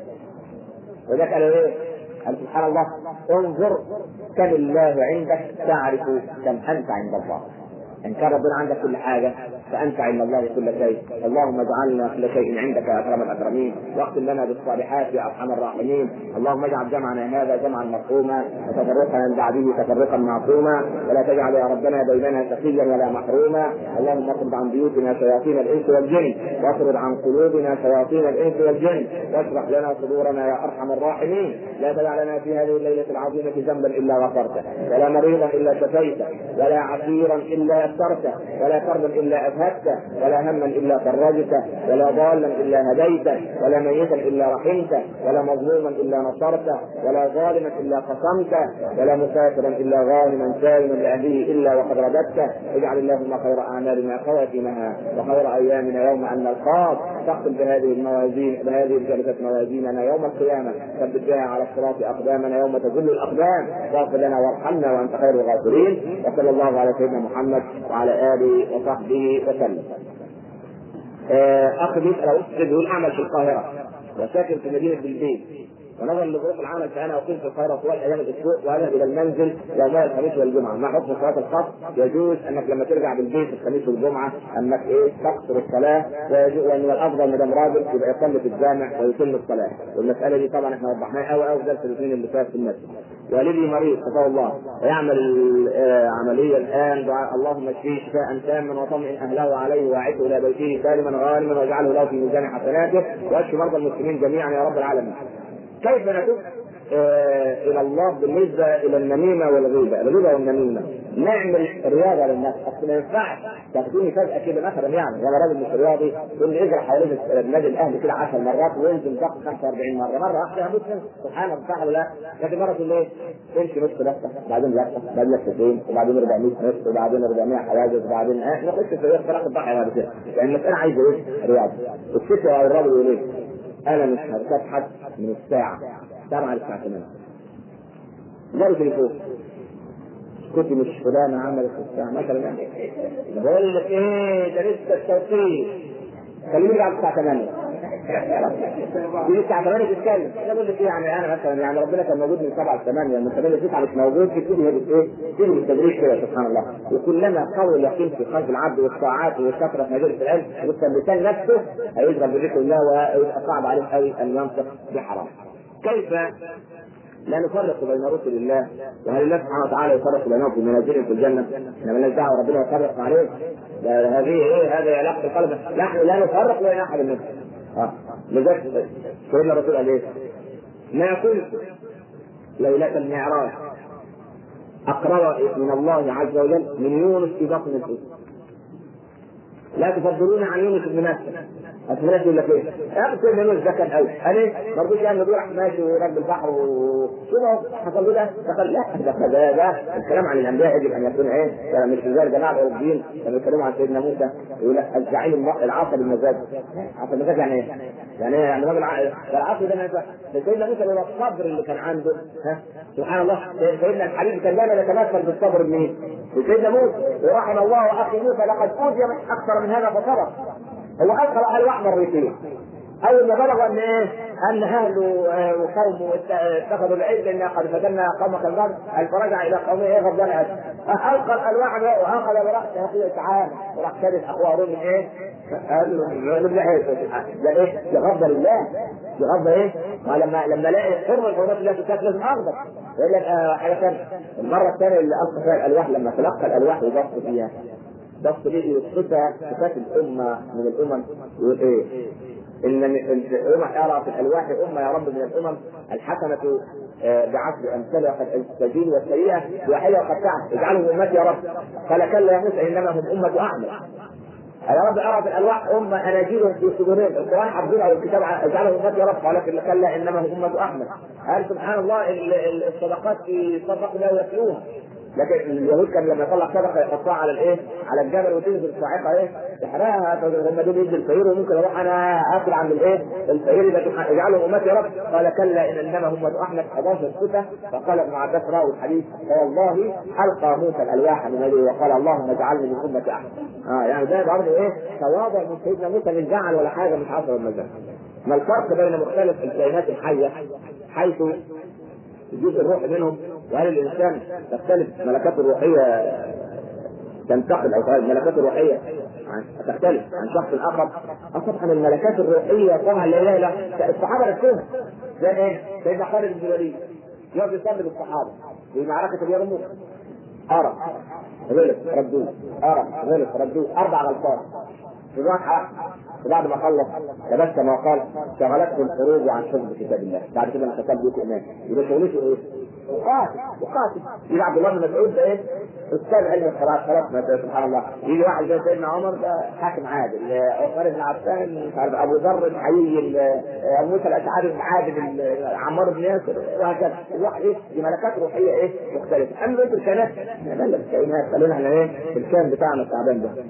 وذلك قالوا ايه؟ قال سبحان الله انظر كم الله عندك تعرف كم انت عند الله ان كان ربنا عندك كل حاجه فانت عند الله كل شيء اللهم اجعلنا كل شيء عندك يا اكرم الاكرمين واختم لنا بالصالحات يا ارحم الراحمين اللهم اجعل جمعنا هذا جمعا مرحوما وتفرقنا من بعده تفرقا معصوما ولا تجعل يا ربنا بيننا شقيا ولا محروما اللهم اطرد عن بيوتنا شياطين الانس والجن واطرد عن قلوبنا شياطين الانس والجن واشرح لنا صدورنا يا ارحم الراحمين لا تدع لنا في هذه الليله العظيمه ذنبا الا غفرته ولا مريضا الا شفيته ولا عسيرا الا يسرته ولا كربا الا اذهبته ولا هما الا فرجته ولا ضالا الا هديته ولا ميتا الا رحمته ولا مظلوما الا نصرته ولا ظالما الا قسمته ولا مسافرا الا غانما سالما لاهله الا وقد رددته اجعل اللهم خير اعمالنا خواتمها وخير ايامنا يوم ان نلقاك تختم بهذه الموازين بهذه الجلسه موازيننا يوم القيامه ثبت بها على الصراط اقدامنا يوم تزل الاقدام واغفر لنا وارحمنا وانت خير الغافرين وصلى الله على سيدنا محمد وعلى اله وصحبه وسلم. اخ بيسال اخت بيقول اعمل في القاهره وساكن في مدينه بلبيس ونظرا لظروف العمل فانا اقيم في القاهره طوال ايام الاسبوع واذهب الى المنزل يوم الخميس والجمعه مع حكم صلاه الخاص يجوز انك لما ترجع بالبيت الخميس والجمعه انك ايه تقصر الصلاه وان الافضل ما دام راجل يبقى يصلي في الجامع ويتم الصلاه والمساله دي طبعا احنا وضحناها قوي قوي في درس الاثنين اللي فات في المسجد والدي مريض شفاه الله ويعمل عمليه الان دعاء اللهم اشفيه شفاء تاما وطمئن اهله عليه واعده الى بيته سالما غانما واجعله له في ميزان حسناته واشف مرضى المسلمين جميعا يا رب العالمين كيف نتوب آه الى الله بالنسبه الى النميمه والغيبه، الغيبه والنميمه، نعمل رياضه للناس، اصل ما ينفعش تاخدوني فجاه كده مثلا يعني وانا راجل مش رياضي تقول لي اجري حوالين النادي الاهلي كده 10 مرات وانزل ضغط 45 مره، مره واحده هموت سبحان الله صح ولا لا؟ لكن مره تقول ايه؟ امشي نص لفه بعدين لفه بعدين لفتين وبعدين 400 نص وبعدين 400 حواجز وبعدين اه نخش في اختراق الضحيه بعد كده، يعني المساله عايزه ايه؟ رياضه. الست او الراجل يقول ايه؟ انا مش هتبحث من الساعه 7 للساعه 8 جالي تليفون كنت مش فلانة عملت في الساعة مثلا يعني بقول لك ايه ده لسه التوقيت خليني بعد الساعة 8 دي الساعة 8 تتكلم انا بقول لك ايه يعني انا مثلا يعني ربنا كان موجود من 7 ل 8 من 8 ل 9 مش موجود تبتدي هي ايه؟ تبتدي بالتدريج كده سبحان الله وكلما قوي اليقين في قلب العبد والطاعات والكثرة في مجالس العلم والتمثال نفسه هيشغل بذكر الله ويبقى صعب عليه قوي ان ينطق بحرام. كيف لا نفرق بين رسل الله وهل الله سبحانه وتعالى يفرق بينهم في منازلهم في الجنه؟ احنا مالناش دعوه ربنا يفرق عليه هذه ايه هذا يلاق القلب نحن لا نفرق بين احد منهم اه لذلك سيدنا الرسول قال ايه؟ ما كنت ليلة المعراج أقرب من الله عز وجل من يونس في بطن الحوت لا تفضلون عن يونس بن متى الناس يقول لك ايه؟ يا اخي سيدنا يونس ده كان قوي، انا ما رضيش يعني بيروح ماشي وراكب البحر وشنو حصل له ده؟ دخل لا ده ده ده الكلام عن الانبياء يجب ان يكون ايه؟ يعني مش زي الجماعه الاوروبيين لما يتكلموا عن سيدنا موسى يقول لك الزعيم العاصي بالمزاج عاصي بالمزاج يعني ايه؟ يعني ايه؟ يعني راجل العاصي ده ما سيدنا موسى لولا الصبر اللي كان عنده ها سبحان الله سيدنا الحبيب كان دايما يتمثل بالصبر بمين؟ بسيدنا موسى ورحم الله اخي موسى لقد اوذي اكثر من هذا فصبر هو القى اهل احمر مرتين اول ما بلغوا ان ايه ان اهله آه، وقومه ات- اتخذوا العجل انا قد فتنا قومك الغد فرجع الى قومه ايه غضبان اسف القى الالواح واخذ براسه اخوه تعالى وراح شرد اخوه هارون من ايه؟ قال له ابن ده ايه؟ ده غضب لله ده غضب ايه؟ ما لما لما الاقي حرمه حرمات الله تكاد لازم اغضب يقول لك آه، حاجه ثانيه المره الثانيه اللي القى فيها الالواح لما تلقى الالواح وبص فيها بص ليه يصفها صفات الامه من الامم يقول ايه؟ ان الامم ارى في الالواح امه يا رب من الامم الحسنه آه، بعشر امثالها قد السجين والسيئه واحده وقد تعب اجعلهم امتي يا رب قال كلا يا موسى انما هم امه اعمى يا رب ارى في الالواح امه اناجيلهم في صدورهم القران حافظينها والكتاب اجعلهم امتي يا رب قال لكن كلا انما هم امه احمد قال سبحان الله ال- ال- الصدقات في صدق لا يكفيوها لكن اليهود كان لما يطلع صدقه يحطها على الايه؟ على الجبل وتنزل الصاعقه ايه؟ يحرقها هم دول يدي الفقير وممكن اروح انا اكل عند الايه؟ الفقير اذا اجعلهم امتي يا رب قال كلا ان انما هم احمد 11 صفه فقال ابن عباس راوا الحديث فوالله القى موسى الالواح من يده وقال اللهم اجعلني من امه احمد. اه يعني ده برضه ايه؟ تواضع من سيدنا موسى من زعل ولا حاجه مش عصر المزاج. ما الفرق بين مختلف الكائنات الحيه حيث الجزء الروحي منهم وهل الانسان تختلف ملكاته الروحيه تنتقل او الملكات الروحيه عن- تختلف عن شخص اخر أو طبعا الملكات الروحيه طبعا لا اله الا الصحابه نفسهم زي ايه؟ سيدنا خالد بن الوليد يقعد يصلي بالصحابه في معركه اليرموك ارى غلط ردوه ارى غلط ردوه اربع غلطات في الواقعة وبعد ما خلص تبسم وقال شغلته الخروج عن حفظ كتاب الله بعد كده انا كتب لكم امام يبقى شغلته ايه؟ وقاتل وقاتل يجي عبد الله بن مسعود ده ايه؟ استاذ علم القراءة خلاص ما سبحان الله يجي واحد زي سيدنا عمر ده حاكم عادل عثمان بن عفان مش عارف ابو ذر الحيي ابو موسى الاشعري بن عابد ال- عمار بن ياسر وهكذا الواحد ايه؟ دي ملكات روحيه ايه؟ مختلفه اما بقيه الكائنات ملك الكائنات خلينا احنا ايه؟ في الكائن بتاعنا التعبان ده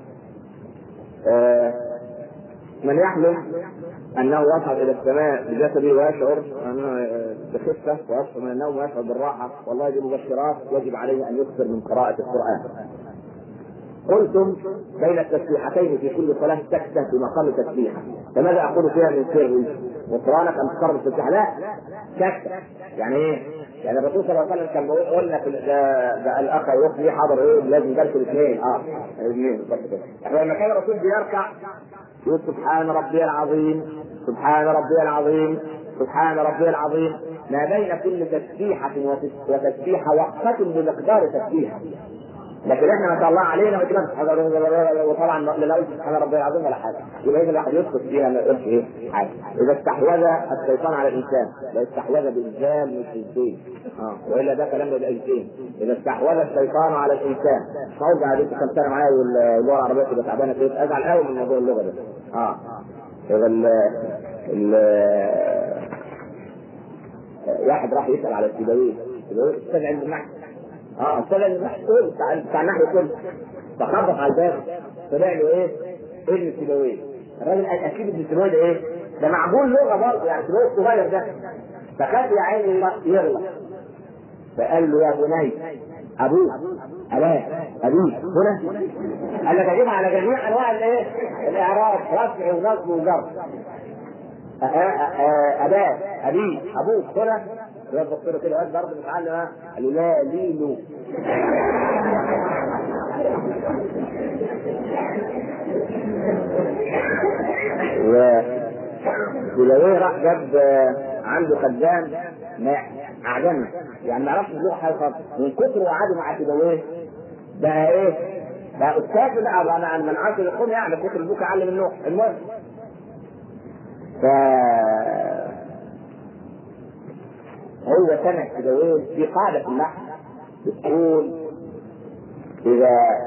آه، من يحلم انه يصعد الى السماء بجسده ويشعر انه آه، بخفه ويصحو من النوم ويشعر بالراحه والله دي مبشرات يجب عليه ان يكثر من قراءه القران. قلتم بين التسبيحتين في كل صلاه سكته في مقام تسبيحه فماذا اقول فيها من سر غفرانك ام تكرر التسبيح لا سكته يعني ايه؟ يعني الرسول صلى الله عليه وسلم كان بيقول قلنا في ال- ده, ده الاخ يروح ليه حاضر ايه لازم درس الاثنين اه الاثنين بالظبط كده احنا لما كان الرسول بيركع يقول سبحان ربي العظيم سبحان ربي العظيم سبحان ربي العظيم ما بين كل تسبيحة وتس- وتسبيحة وقفة بمقدار تسبيحة لكن احنا ما شاء الله علينا ما كده وطبعا لا نقول سبحان ربي العظيم ولا حاجه يبقى اذا الواحد يسكت فيها ما يقولش ايه حاجه اذا استحوذ الشيطان على الانسان لا استحوذ بالجان مش بالزين اه والا ده كلام بالايتين اذا استحوذ الشيطان على الانسان موضع عليك كم سنه معايا واللغه العربيه تبقى تعبانه كده ازعل قوي من موضوع اللغه ده اه اذا ال ال واحد راح يسال على السيبويه السيبويه استاذ علم النحو اه استاذ علم النحو كله بتاع بتاع النحو كله فخبط على الباب طلع له ايه؟ ابن سيبويه الراجل قال اكيد ابن سيبويه ده ايه؟ ده معقول لغه برضه يعني سيبويه الصغير ده فخاف يا عيني يغلط فقال له يا بني ابوك اباه ابيك هنا قال لك اجيبها على جميع انواع الايه؟ الاعراب رفع ونصب وجر أ- أ- أ- اباه ابيه ابوك هنا الواد بص له كده الواد برضه متعلم ها قال له لا ليلو و سيبويه راح جاب آه، عنده خدام ما اعجمي يعني ما يعرفش اللغه حاجه خالص من كتر وعاده مع سيبويه بقى ايه؟ بقى استاذ بقى بقى انا من عشر القوم يعني كتر البوك اعلم النوح المهم ف هو سمع سيبويه في قاعده في النحو بتقول اذا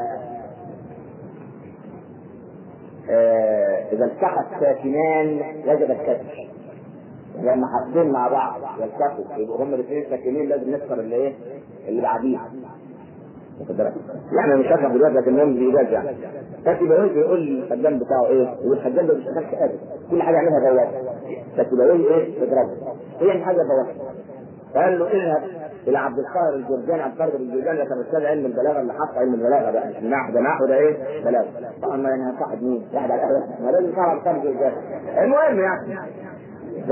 آه، اذا التقى الساكنان وجب الكسر لما حاطين مع بعض يلتقوا يبقوا هم الاثنين ساكنين لازم نكسر اللي ايه اللي بعديها واخد بالك؟ يعني مش هفهم دلوقتي لكن المهم بإيجاز يعني فاتي بقول بيقول للخدام بتاعه ايه؟ والخدام ده مش شغال ابدا كل حاجه يعملها بواب فاتي بقول ايه؟ تضربه هي مش حاجه بواب فقال له اذهب الى عبد القاهر الجرجاني عبد القاهر الجرجاني ده كان استاذ علم البلاغه اللي حط علم البلاغه بقى مش النحو ده نحو ده ايه؟ بلاغه طبعا ما يعني صاحب مين؟ واحد على القهوه ما لازم يصير عبد القاهر الجرجاني المهم يعني ف...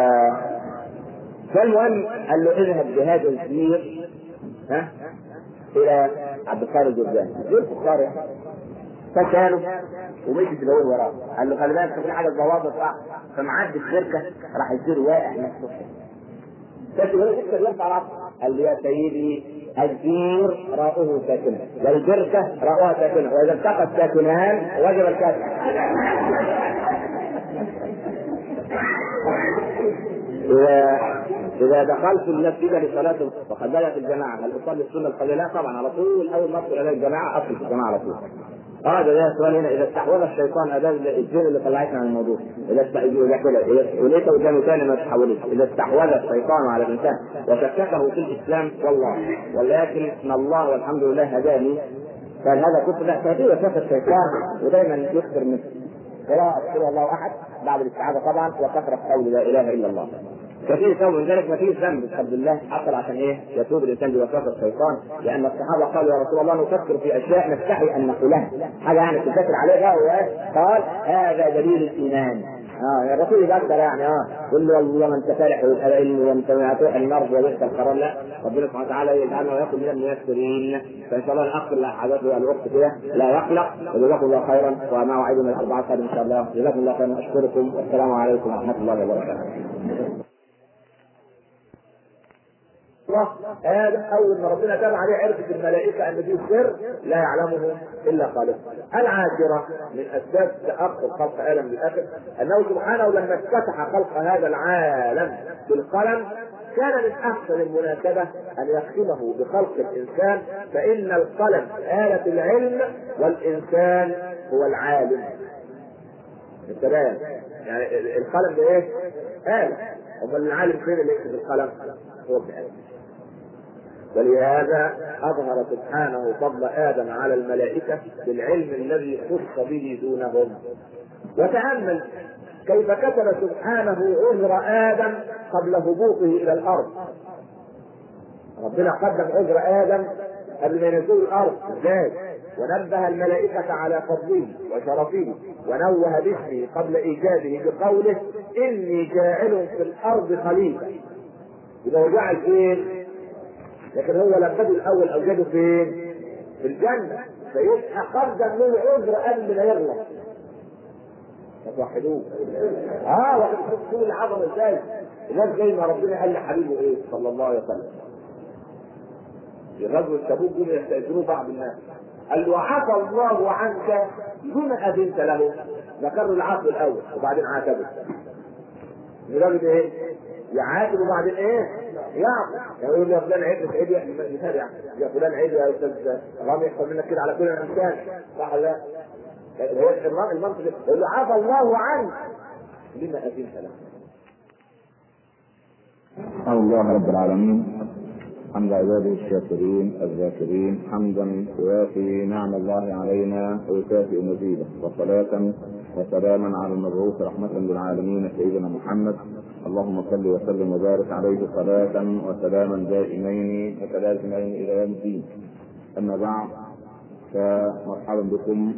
فالمهم قال له اذهب بهذا الزير ها الى عبد القادر الجرجاني زير كفار يعني فكانوا ومشي تلاقيه وراه قال له خلي بالك في حاجه ضوابط صح فمعدي الشركه راح يصير واقع نفسه كانت يقول لك يرفع راسه قال له يا سيدي الزير راؤه ساكنة والبركة راؤها ساكنة وإذا التقى الساكنان وجب الكافر إذا إذا دخلت المسجد لصلاة وقد بدأت الجماعة هل أصلي السنة القليلة؟ لا طبعا على طول أول ما أدخل إلى الجماعة أدخل في الجماعة على طول. اه ده ده سؤال هنا اذا استحوذ الشيطان اداه الجن اللي طلعتنا عن الموضوع اذا اذا كده وليس قدامه ثاني ما تحولش اذا استحوذ الشيطان على الانسان وشككه في الاسلام والله ولكن ان الله والحمد لله هداني قال هذا كنت لا تهديه وشاف الشيطان ودائما يكثر من قراءة قل الله احد بعد الاستعاذة طبعا وكثرة قول لا اله الا الله كثير سوى من ذلك ما فيش ذنب بفضل الله حصل عشان ايه؟ يتوب الانسان بوسواس الشيطان لان الصحابه قالوا يا رسول الله نفكر في اشياء نستحي ان نقولها حاجه يعني تذكر عليها قال هذا دليل الايمان اه الرسول يقدر يعني اه قل له والله ما انت فالح ويبقى العلم وانت هتروح النار وبئس القرار لا ربنا سبحانه وتعالى يجعلنا ويكون من الميسرين فان شاء الله ناخر لحظات الوقت كده لا يقلق وجزاكم الله خيرا وما وعدنا الاربعه قادم ان شاء الله جزاكم الله خيرا اشكركم والسلام عليكم ورحمه الله وبركاته هذا اول ما ربنا تاب عليه عرفت الملائكه ان في سر لا يعلمه الا خالقه. العاشره من اسباب تاخر خلق ادم بالاخر انه سبحانه لما افتتح خلق هذا العالم بالقلم كان من احسن المناسبه ان يختمه بخلق الانسان فان القلم آلة العلم والانسان هو العالم. الكلام يعني القلم ده ايه؟ آلة امال العالم فين اللي يكتب القلم؟ هو ابن ادم. ولهذا اظهر سبحانه فضل ادم على الملائكه بالعلم الذي خص به دونهم وتامل كيف كتب سبحانه عذر ادم قبل هبوطه الى الارض ربنا قدم عذر ادم قبل ما ينزل الارض ازاي ونبه الملائكة على فضله وشرفه ونوه باسمه قبل إيجاده بقوله إني جاعل في الأرض خليفة يبقى هو جعل فين؟ لكن هو لقده الاول اوجده فين؟ في الجنه فيبقى قدم له عذر قبل ما يغلط فتوحدوه اه واخد شوف العظمه ازاي الناس زي ما ربنا قال لحبيبه ايه صلى الله عليه وسلم في غزوه تبوك دول يستاذنوه بعض الناس قال له عفى الله عنك بما اذنت له ذكر له العفو الاول وبعدين عاتبه لدرجه ايه؟ يعاتب وبعدين ايه؟ يعفو يقول له يا فلان عيب مش عيب مثال يعني يا فلان عيب يا استاذ رامي يحصل منك كده على كل الانسان صح ولا لا؟ هو المنطق يقول له عفى الله عنك لما اذنت له سبحان الله رب العالمين حمد عباده الشاكرين الذاكرين حمدا يوافي نعم الله علينا ويكافئ مزيده وصلاة وسلاما على المبعوث رحمة للعالمين سيدنا محمد اللهم صل وسلم وبارك عليه صلاة وسلاما دائمين متلازمين إلى يوم الدين أما بعد فمرحبا بكم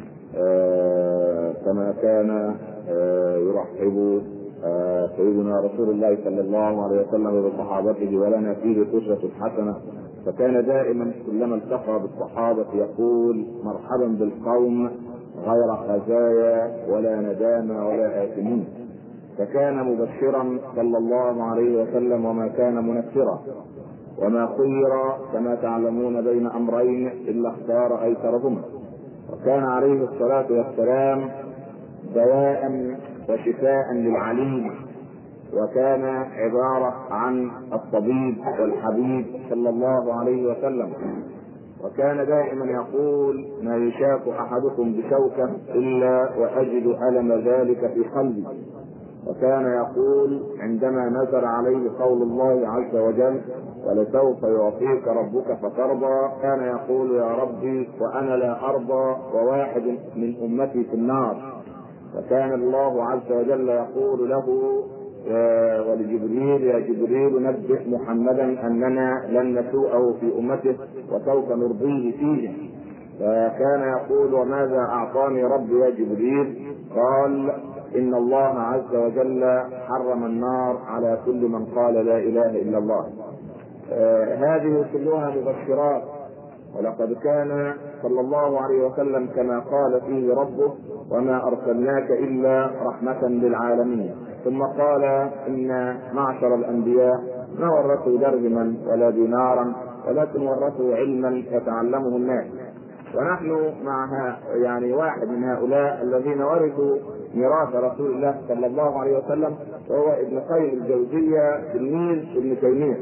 آه كما كان آه يرحب آه سيدنا رسول الله صلى الله عليه وسلم بصحابته ولنا فيه قدوة حسنة فكان دائما كلما التقى بالصحابة يقول مرحبا بالقوم غير خزايا ولا ندامة ولا آثمين فكان مبشرا صلى الله عليه وسلم وما كان منفرا وما خير كما تعلمون بين امرين الا اختار ايسرهما وكان عليه الصلاه والسلام دواء وشفاء للعليم وكان عباره عن الطبيب والحبيب صلى الله عليه وسلم وكان دائما يقول ما يشاك احدكم بشوكه الا واجد الم ذلك في قلبي وكان يقول عندما نزل عليه قول الله عز وجل ولسوف يعطيك ربك فترضى كان يقول يا ربي وانا لا ارضى وواحد من امتي في النار فكان الله عز وجل يقول له ولجبريل يا جبريل نبئ محمدا اننا لن نسوءه في امته وسوف نرضيه فيه فكان يقول وماذا اعطاني ربي يا جبريل قال إن الله عز وجل حرم النار على كل من قال لا إله إلا الله آه هذه كلها مبشرات ولقد كان صلى الله عليه وسلم كما قال فيه ربه وما ارسلناك الا رحمه للعالمين ثم قال ان معشر الانبياء ما ورثوا درهما ولا دينارا ولكن ورثوا علما يتعلمه الناس ونحن مع يعني واحد من هؤلاء الذين ورثوا ميراث رسول الله صلى الله عليه وسلم وهو ابن قيم الجوزيه تلميذ ابن تيميه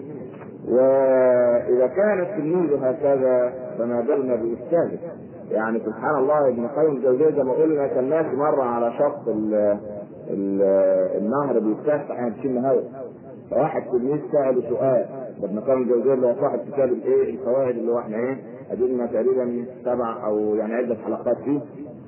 واذا كان التلميذ هكذا فما بالنا باستاذه يعني سبحان الله ابن قيم الجوزيه زي ما قلنا كان ماشي مره على شط ال ال النهر بيتفتح يعني بيشم هواء فواحد تلميذ ساله سؤال ابن قيم الجوزيه اللي هو صاحب كتاب الايه الفوائد اللي هو احنا ايه ادينا تقريبا سبع او يعني عده حلقات فيه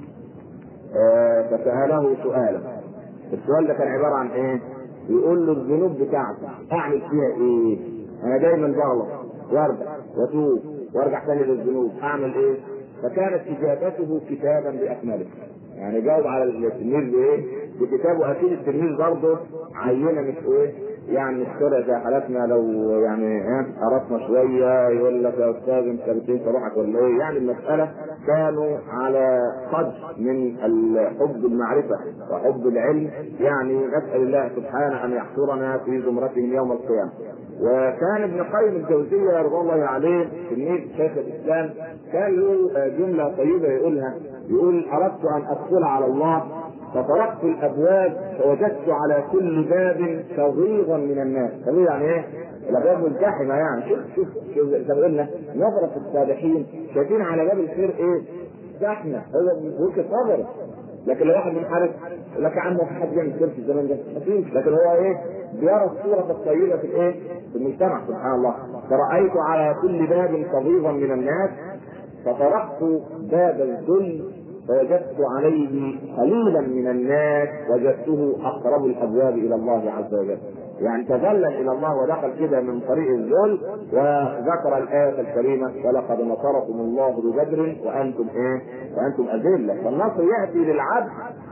آه فساله سؤالا السؤال ده كان عباره عن ايه؟ يقول له الذنوب بتاعتي اعمل فيها ايه؟ انا دايما بغلط وارجع واتوب وارجع تاني للذنوب اعمل ايه؟ فكانت اجابته كتابا باكمله يعني جاوب على التلميذ بايه؟ بكتابه اكيد التلميذ برضه عينه مش ايه؟ يعني مش طلع زي حالاتنا لو يعني ايه قرصنا شويه يقول لك يا استاذ انت بتنسى روحك ولا ايه؟ يعني المساله كانوا على قدر من حب المعرفه وحب العلم يعني نسال الله سبحانه ان يحشرنا في زمرتهم يوم القيامه. وكان ابن قيم الجوزيه رضي الله عليه تلميذ شيخ الاسلام كان له جمله طيبه يقولها يقول اردت ان ادخل على الله فطرقت الابواب فوجدت على كل باب صغيرا من الناس صغير يعني ايه الابواب مزدحمه يعني شوف شوف شوف زي ما قلنا نظره الصالحين شايفين على باب الخير ايه زحمه هو وجهه نظره لكن لو واحد منحرف يقول لك يا عم في حد يعمل خير في الزمان ده مفيش لكن هو ايه بيرى الصوره الطيبه في الايه في المجتمع سبحان الله فرايت على كل باب صغيرا من الناس فطرقت باب الذل فوجدت عليه قليلا من الناس وجدته اقرب الابواب الى الله عز وجل يعني تذلل الى الله ودخل كده من طريق الذل وذكر الايه الكريمه ولقد نصركم الله ببدر وانتم ايه؟ وانتم اذله فالنصر ياتي للعبد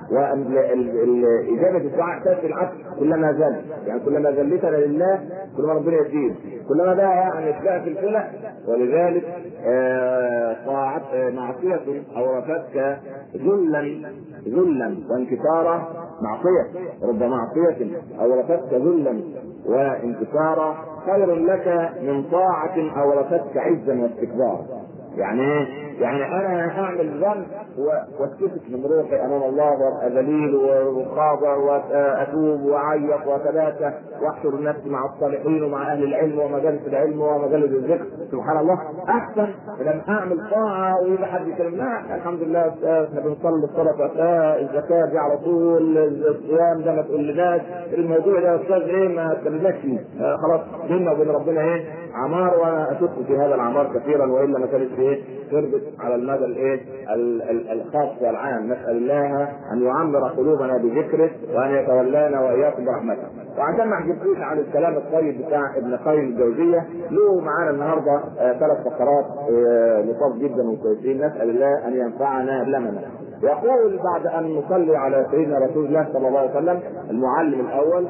وإجابة الدعاء تأتي العبد كلما زل يعني كلما زلتنا لله كلما ربنا يزيد كلما ده يعني تلاقي في الفلح ولذلك طاعت معصية أورثتك ذلا ذلا وانكسارا معصية رب معصية أورثتك ذلا وانكسارا خير لك من طاعة أورثتك عزا واستكبارا يعني ايه؟ يعني انا اعمل ذنب واتكسف من روحي امام الله وابقى ذليل وخاضع واتوب واعيط واتباتى واحشر نفسي مع الصالحين ومع اهل العلم ومجالس العلم ومجالس الذكر سبحان الله احسن لما اعمل طاعه ويجي حد يكلم لا الحمد لله استاذ احنا بنصلي الصلاه الزكاه دي على طول الصيام ده ما تقولناش الموضوع ده يا استاذ ايه ما تكلمناش فيه خلاص بيننا وبين ربنا ايه عمار وانا اشك في هذا العمار كثيرا والا ما كانت ايه تربط على المدى الايه الخاص والعام نسال الله ان يعمر قلوبنا بذكره وان يتولانا واياكم برحمته وعشان ما احجبكوش عن الكلام الطيب بتاع ابن قيم الجوزيه له معانا النهارده ثلاث فقرات لطاف جدا وكويسين نسال الله ان ينفعنا لمنا يقول بعد ان نصلي على سيدنا رسول الله صلى الله عليه وسلم المعلم الاول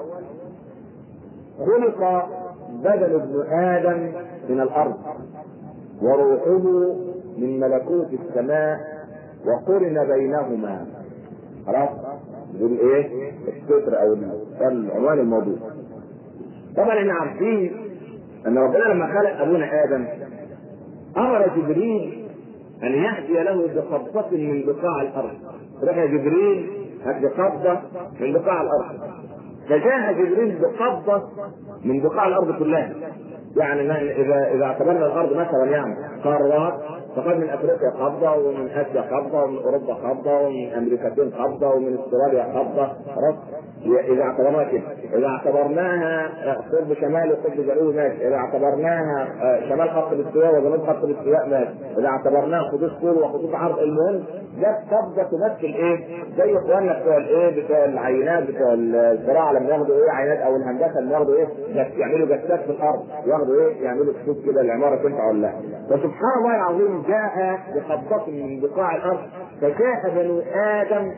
خلق بدن ابن ادم من الارض وروحه من ملكوت السماء وقرن بينهما خلاص دول ايه الستر او العنوان الموضوع طبعا احنا عارفين ان ربنا لما خلق ابونا ادم امر جبريل ان ياتي له بقبضه من بقاع الارض روح يا جبريل هات قبضه من بقاع الارض فجاء جبريل بقبضه من بقاع الارض كلها يعني اذا اذا اعتبرنا الارض مثلا يعني قارات فقد من افريقيا قبضه ومن اسيا قبضه ومن اوروبا قبضه ومن امريكتين قبضه ومن استراليا قبضه خلاص اذا اعتبرناها كده اذا اعتبرناها قطب شمالي وقطب جنوبي ماشي اذا اعتبرناها شمال خط الاستواء وجنوب خط الاستواء ماشي اذا اعتبرناها خطوط طول وخطوط عرض المهم ده قبضه تمثل ايه؟ زي اخواننا بتوع الايه بتوع العينات بتوع الزراعه لما ياخدوا ايه عينات او الهندسه لما ياخدوا ايه يعملوا جسات في الارض ياخدوا ايه يعملوا خطوط كده العماره تنفع ولا لا فسبحان الله العظيم جاء بقبضة من بقاع الارض فجاء بنو ادم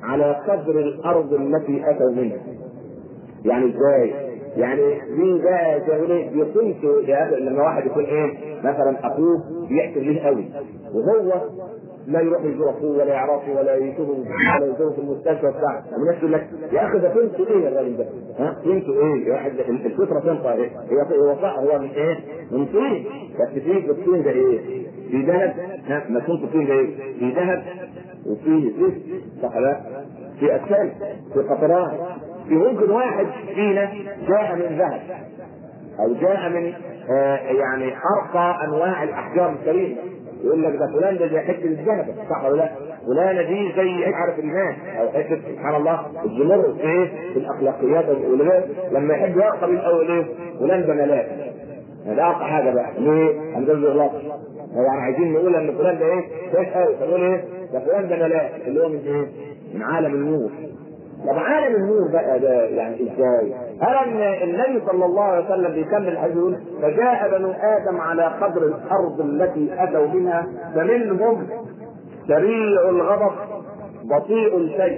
على قدر الارض التي اتوا منها يعني ازاي؟ يعني مين بقى جاهلين بيقيسوا يا اخي لما واحد يكون ايه مثلا اخوه بيحسن ليه قوي وهو لا يروح يزور اخوه ولا يعرفه ولا يشوفه ولا يزوره في المستشفى بتاع الناس تقول لك يا اخي ده قيمته ايه الراجل ده؟ ها قيمته ايه؟ واحد الفطره تنفع ايه؟ هي هو صح هو من ايه؟ من طين بس فيه الطين ده ايه؟ في ذهب ها ما كنت الطين ده ايه؟ في ذهب وفيه زيت صح لا؟ في اجسام في قطرات في ممكن واحد فينا جاء من ذهب او جاء من آه يعني ارقى انواع الاحجار الكريمه يقول لك ده فلان ده زي حته الذهب صح ولا لا؟ فلانه دي زي عارف الماء او حته سبحان الله الزمرد في ايه؟ في الاخلاقيات والعلماء لما يحب يرقى بالاول ايه؟ فلان ده ملاك ده ارقى حاجه بقى ليه؟ هنجوز الله يعني عايزين نقول ان فلان ده ايه؟ كويس قوي فنقول ايه؟ ده فلان ده ملاك اللي هو من ايه؟ من عالم النور طب عالم النور بقى ده يعني ازاي؟ ألم النبي صلى الله عليه وسلم بيكمل الحديث يقول فجاء بنو آدم على قدر الأرض التي أتوا منها فمنهم سريع الغضب بطيء الشيء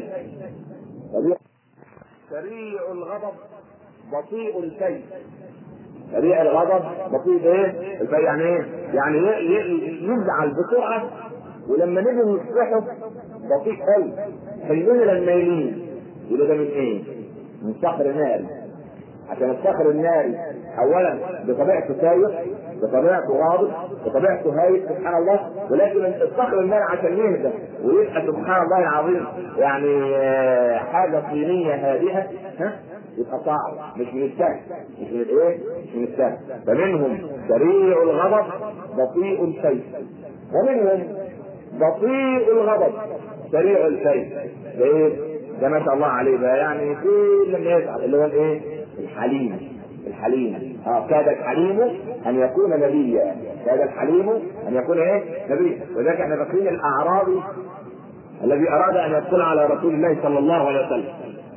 سريع الغضب بطيء الشيء سريع الغضب بطيء ايه؟ يعني ايه؟ يعني يزعل بسرعه ولما نيجي نصلحه بطيء قوي حلمنا لما يلين يقول ده من ايه؟ من صخر ناري عشان الصخر الناري اولا بطبيعته سايق بطبيعته غاضب بطبيعته هايل سبحان الله ولكن الصخر الناري عشان يهدى ويبقى سبحان الله العظيم يعني حاجه طينيه هادئه ها يبقى صعب مش من السهل مش من الايه؟ مش من السهل فمنهم سريع الغضب بطيء السيف ومنهم بطيء الغضب سريع السيف ده ايه؟ ده ما شاء الله عليه بقى يعني كل لما يزعل اللي هو الايه؟ الحليم الحليم اه كاد الحليم ان يكون نبيا كاد الحليم ان يكون ايه؟ نبيا ولذلك احنا فاكرين الاعرابي الذي اراد ان يدخل على رسول الله صلى الله عليه وسلم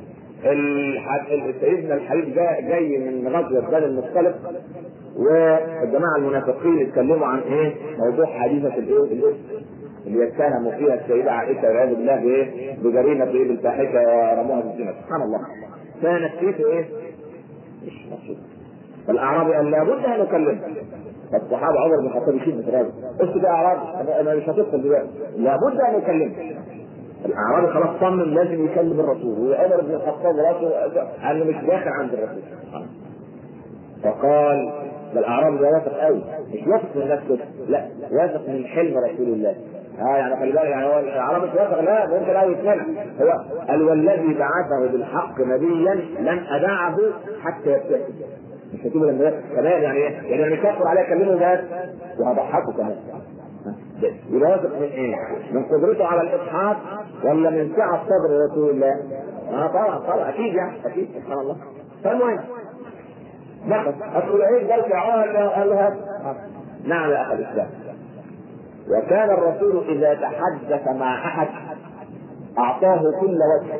سيدنا الحبيب جاي, جاي من غزوه بني المختلف والجماعه المنافقين اتكلموا عن ايه؟ موضوع حديثه الايه؟ الاسم اللي يتهم فيها السيدة عائشة والعياذ بالله بايه؟ بجريمة ايه بالفاحشة ورموها بالزنا، سبحان الله. كانت كيف ايه؟ مش مبسوط. فالأعرابي قال لابد أن نكلمها. فالصحابة عمر بن الخطاب يشيل بترابه، اسكت يا أعرابي أنا مش هتدخل دلوقتي، لابد أن نكلمها. الأعرابي خلاص صمم لازم يكلم الرسول، وعمر بن الخطاب راسه أنا مش داخل عند الرسول. فقال ده الاعرابي ده واثق قوي مش واثق من نفسه لا واثق من حلم رسول الله اه يعني خلي بالك يعني هو الاعرابي مش واثق لا ممكن لا يتمنع هو قال والذي بعثه بالحق نبيا لن ادعه حتى يبتسم مش هتجيبه لما يبتسم كمان يعني ايه؟ يعني انا مش هدخل عليه اكلمه بس وهضحكه كمان يبقى واثق من ايه؟ من قدرته على الاضحاك ولا من سعه صدر رسول الله؟ اه طبعا طبعا اكيد يعني اكيد سبحان الله فالمهم نعم أقول إيه قال فرعون قال له نعم يا أخي الإسلام وكان الرسول إذا تحدث مع أحد أعطاه كل وجه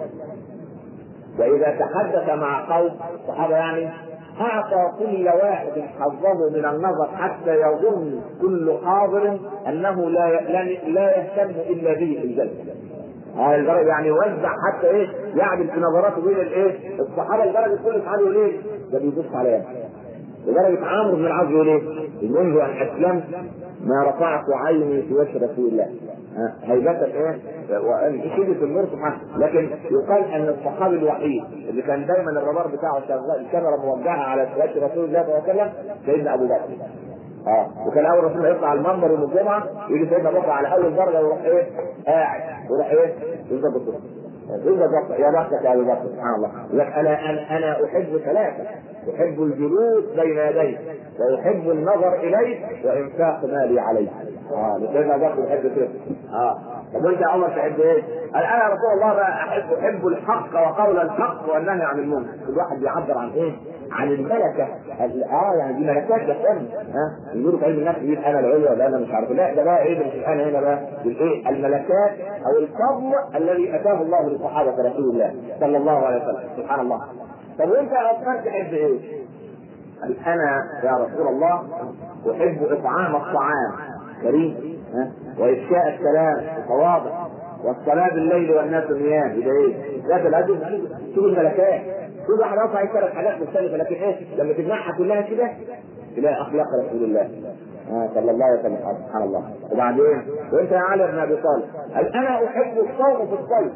وإذا تحدث مع قوم صحابة يعني أعطى كل واحد حظه من النظر حتى يظن كل حاضر أنه لا لا يهتم إلا به في الجنة. آه لدرجة يعني وزع حتى ايه يعمل في نظراته بين الايه الصحابه لدرجه كل صحابي يقول ايه ده بيبص عليا لدرجه عمرو بن العاص يقول ايه منذ ان اسلمت ما رفعت عيني في وجه رسول الله هيبة ايه وان شدة النور سبحانه لكن يقال ان الصحابي الوحيد اللي كان دايما الرادار بتاعه شغال الكاميرا موجهه على وجه رسول الله صلى الله عليه وسلم سيدنا ابو بكر اه وكان اول رسول يطلع على المنبر يوم الجمعه يجي سيدنا بكر على اول درجه ويروح ايه قاعد ويروح ايه يفضل بالصوت يفضل بكر يا بختك يا ابو بكر سبحان الله يقول انا انا انا احب ثلاثه احب الجلوس بين يديك واحب النظر اليك وانفاق مالي عليك اه سيدنا بكر يحب كده اه طب وانت يا عمر تحب ايه؟ قال انا يا رسول الله بقى احب احب الحق وقول الحق والنهي عن المنكر كل واحد بيعبر عن ايه؟ عن الملكه اه يعني دي ملكات يا اخوان ها يقولوا في علم النفس يقول انا العليا ولا انا مش عارف لا ده بقى ايه ده مش انا هنا بقى بالايه؟ الملكات او الفضل الذي اتاه الله لصحابه رسول الله صلى الله عليه وسلم سبحان الله طب وانت يا عثمان تحب ايه؟ قال انا يا رسول الله احب اطعام الطعام كريم ها وافشاء السلام وتواضع والصلاه بالليل والناس نيام يبقى ايه؟ ذات الادب شوف الملكات كل واحد رفع ثلاث حاجات مختلفه لكن ايه لما تجمعها كلها كده تلاقي اخلاق رسول الله آه صلى الله عليه وسلم سبحان الله وبعدين وانت يا علي بن ابي طالب قال انا احب الصوم في الصيف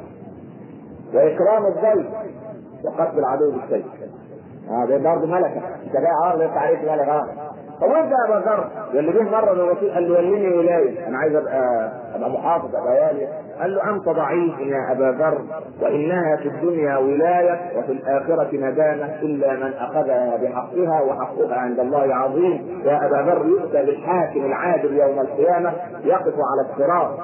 واكرام الضيف وقتل العدو بالسيف اه ده برضه ملكه انت جاي عارض انت عليك ملكه اه طب وانت يا ابو ذر اللي جه مره للرسول قال له وليني ولايه انا عايز ابقى ابقى محافظ ابقى والي قال له انت ضعيف يا ابا ذر وانها في الدنيا ولايه وفي الاخره ندامه الا من اخذها بحقها وحقها عند الله عظيم يا ابا ذر يؤتى بالحاكم العادل يوم القيامه يقف على الصراط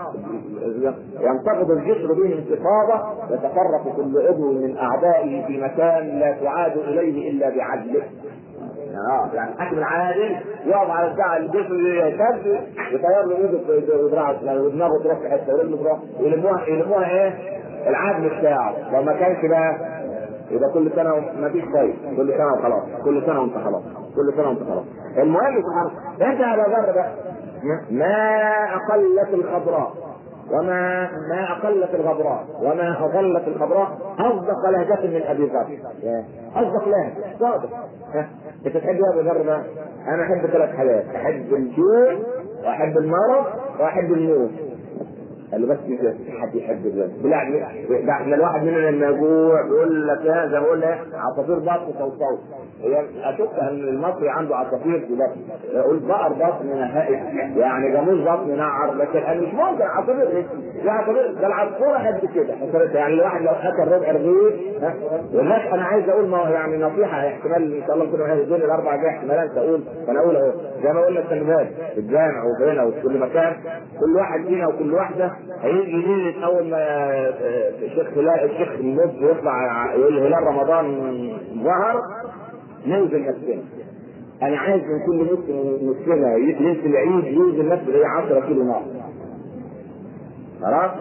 ينتفض الجسر به انتفاضه يتفرق كل عضو من اعدائه في مكان لا تعاد اليه الا بعدله اه يعني الحاكم العادل يقف على الساعه الجسم يشد يطير له ايده ودراعه ودماغه تروح في حته ورجله تروح يلموها يلموها ايه؟ العدل بتاعه لو ما كانش بقى يبقى كل سنه ما فيش خير كل سنه وخلاص كل سنه وانت خلاص كل سنه وانت خلاص المهم سبحان الله انت على ذر بقى ما اقلت الخضراء وما ما اقلت الغبراء وما اظلت الخضراء اصدق لهجة من ابي ذر اصدق لهجة صادق انت تحب يا ابو ذر انا احب ثلاث حاجات احب الجوع واحب المرض واحب الموت قال له بس مش حد يحب الرزق بالله ده احنا الواحد مننا لما يجوع بيقول لك يا زي ما بقول لك عصافير بطن صوصو هي اشك ان المصري عنده عصافير في بطن يقول بقر بطن نهائي يعني جاموس بطن نعر لكن انا مش ممكن عصافير ايه؟ لا عصافير ده العصفوره قد كده يعني الواحد لو اكل ربع رغيف والناس انا عايز اقول ما يعني نصيحه احتمال ان شاء الله كنا هيدوني الاربع جاي احتمالات اقول فانا اقول اهو زي ما قلنا السنوات في الجامع وهنا وفي كل مكان كل واحد فينا وكل واحده هيجي ليله اول ما الشيخ الشيخ النص يطلع يقول هلال رمضان ظهر ننزل نفسنا انا عايز من كل مسلم مسلمه ليله العيد يوزن نفسه اللي هي 10 كيلو نار خلاص؟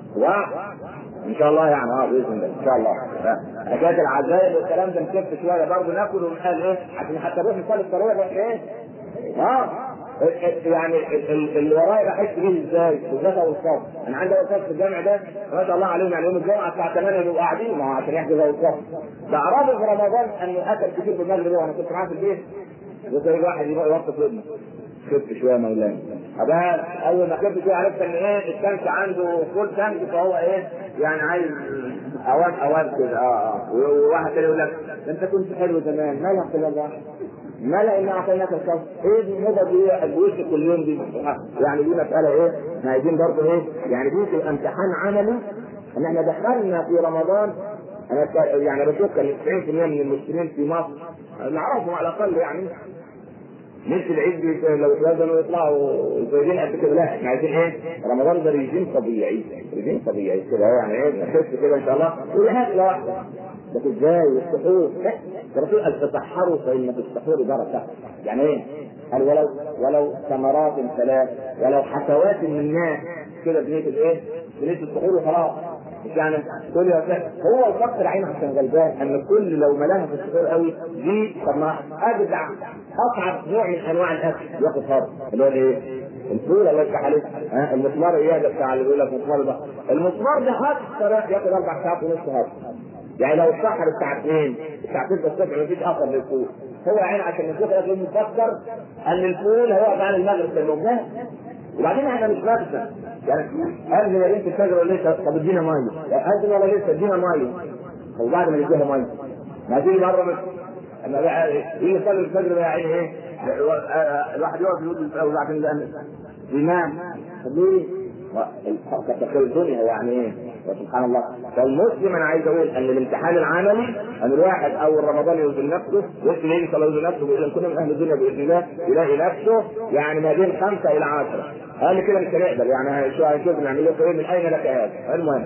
ان شاء الله يعني اه باذن الله ان شاء الله حكايه العزايم والكلام ده نكف شويه برضه ناكل ونقال ايه عشان حتى نروح نصلي التراويح ايه؟ اه يعني اللي ورايا بحس بيه ازاي؟ بالذات اول صف، انا عندي اول صف في الجامع ده ما شاء الله عليهم يعني يوم الجمعه الساعه 8 بيبقوا قاعدين ما هو عشان يحجز اول صف. بعرفه في رمضان انه اكل كتير بالمغرب وانا كنت معاه في البيت وتلاقي واحد يروح يوقف ودنه خف شويه مولانا أبقى اول ما خف شويه عرفت ان ايه الشمس عنده فول شمس فهو ايه يعني عايز اوان اوان كده اه اه وواحد تاني يقول لك انت كنت حلو زمان مالك يا الله ما لا ان اعطيناك الكون ايه دي الموضه دي الوش كل يوم دي يعني دي مساله ايه احنا عايزين برضه ايه يعني دي تبقى امتحان عملي ان احنا دخلنا في رمضان انا يعني بشوف ان 90% من المسلمين في مصر نعرفهم على الاقل يعني مش العيد لو لازم يطلعوا زوجين قد كده لا احنا عايزين ايه؟ رمضان ده ريجيم طبيعي ريجيم طبيعي كده يعني ايه نخف كده ان شاء الله كل حاجه واحده لكن ازاي السحور لا الرسول قال تسحروا فان في السحور بركه يعني ايه؟ قال ولو ولو ثمرات ثلاث ولو حسوات من ماء كده بنيه الايه؟ بنيه السحور وخلاص مش يعني كل هو الفقر عين عشان غلبان ان كل لو ملاها في السحور قوي دي طب ما اجدع اصعب نوع من انواع الاكل ياخد فرض اللي هو ايه؟ الفول الله يفتح عليك ها المسمار ايه ده بتاع اللي بيقول لك المسمار ده المسمار ده اكثر ياخد اربع ساعات ونص هذا يعني لو اتسحر الساعه 2 الساعه 6 الصبح مفيش اثر للفول هو عين عشان الشيخ لازم يفكر ان الفول هيقف عن المغرب للمجاه وبعدين احنا مش مغزى يعني اذن يا بنت الفجر ولا لسه طب ادينا ميه اذن ولا لسه ادينا ميه وبعد ما نديها ميه ما تيجي مره بس اما بقى يجي يصلي الفجر بقى يعني ايه الواحد يقف يقول وبعدين ينام طب ليه؟ تخيل الدنيا يعني ايه؟ سبحان الله فالمسلم انا عايز اقول ان الامتحان العملي ان الواحد اول رمضان يوزن نفسه ويسلم يجي صلاه يوزن نفسه باذن كنا من اهل الدنيا باذن الله يلاقي نفسه يعني ما بين خمسه الى عشره قال كده مش هنقدر يعني شو هنشوف نعمل له ايه من اين لك هذا المهم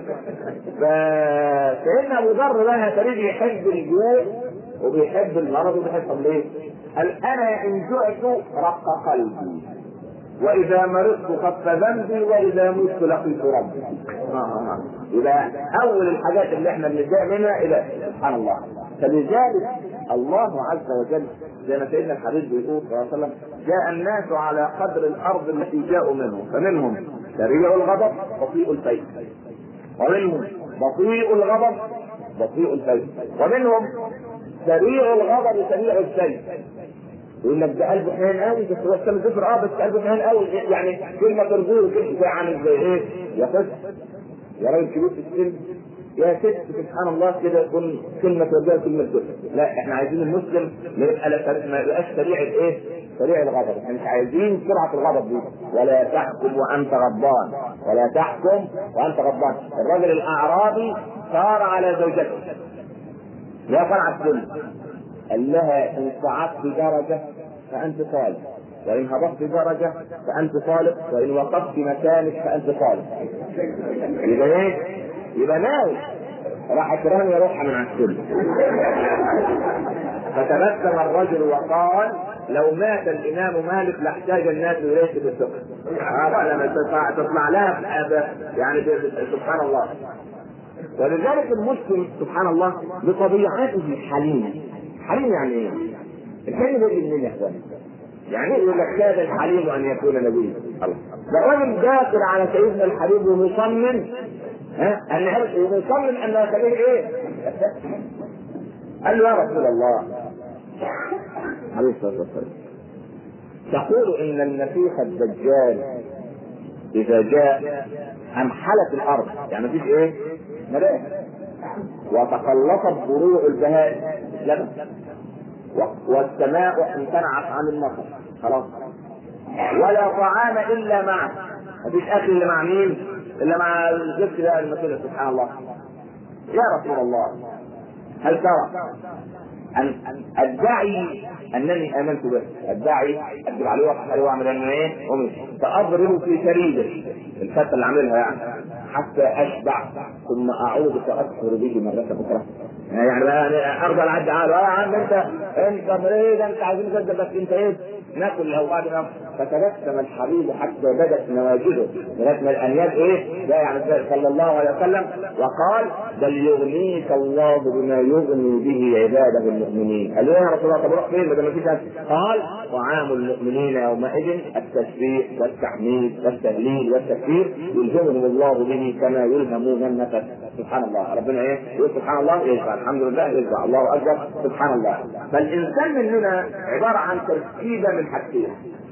فسيدنا ابو ذر بقى تريد يحب الجوع وبيحب المرض وبيحب ليه؟ قال انا ان جعت رق قلبي واذا مرضت خف ذنبي واذا مت لقيت ربي آه. يبقى اول الحاجات اللي احنا بنتضايق منها الى سبحان الله فلذلك الله عز وجل زي ما سيدنا الحبيب بيقول صلى الله عليه وسلم جاء الناس على قدر الارض التي جاءوا منه فمنهم سريع الغضب بطيء الفيء ومنهم بطيء الغضب بطيء الفيء ومنهم سريع الغضب سريع الفيء يقول لك ده قلبه حنين قوي بس هو السنة صفر اه بس قلبه حنين قوي يعني كلمة ترجوه كده زي عامل زي ايه؟ يا طفل يا راجل كبير في السن يا ست سبحان الله كده يكون كلمة ترجوه كلمة طفل لا احنا عايزين المسلم ما يبقى ما يبقاش سريع الايه؟ سريع الغضب احنا مش عايزين سرعة الغضب دي ولا تحكم وانت غضبان ولا تحكم وانت غضبان الرجل الاعرابي صار على زوجته يا فرع السن قال لها ان صعدت درجة فأنت صالح وإن هبطت درجة فأنت صالح وإن وقفت مكانك فأنت صالح يبقى إيه؟ يبقى ناوي راح رامي روحها من على السلم فتبسم الرجل وقال لو مات الامام مالك لاحتاج الناس اليه في الفقه. لما تطلع تطلع لها يعني سبحان الله. ولذلك المسلم سبحان الله بطبيعته حليم. حليم يعني ايه؟ الكلمه دي منين يا اخوان؟ يعني ايه يقول لك كاد الحليم ان يكون نبيا؟ ده راجل داخل على سيدنا الحبيب ومصمم ها ان ومصمم ان يخليه ايه؟ قال له يا رسول الله عليه الصلاه والسلام تقول ان المسيح الدجال اذا جاء انحلت الارض يعني مفيش ايه؟ ملاك وتخلصت فروع البهائم لبن والسماء امتنعت عن المطر خلاص ولا طعام الا معه مفيش اكل الا مع مين؟ الا مع الزبد ده المسيح سبحان الله يا رسول الله هل ترى أن أدعي أنني آمنت به، أدعي أكذب عليه وأضحك عليه وأعمل أنا إيه؟ ومشي، فأضرب في شريده الفتة اللي عاملها يعني حتى أشبع ثم أعود فأكثر به مرة أخرى. يعني بقى ارجع العد عال يا عم انت انت مريض انت عايزين نصدق بس انت ايه ناكل لو بعد ما فتبسم الحبيب حتى بدت نواجذه لغايه ما الانياب ايه؟ ده يعني صلى الله عليه وسلم وقال بل يغنيك الله بما يغني به عباده المؤمنين. قال يا رسول الله طب روح فين؟ ما فيش قال طعام المؤمنين يومئذ التسبيح والتحميد والتهليل والتكبير يلهمهم الله به كما يلهمون النفس سبحان الله ربنا ايه؟ يقول سبحان الله يشفع الحمد لله يشفع الله اكبر سبحان الله فالانسان مننا عباره عن تركيبه من حاجتين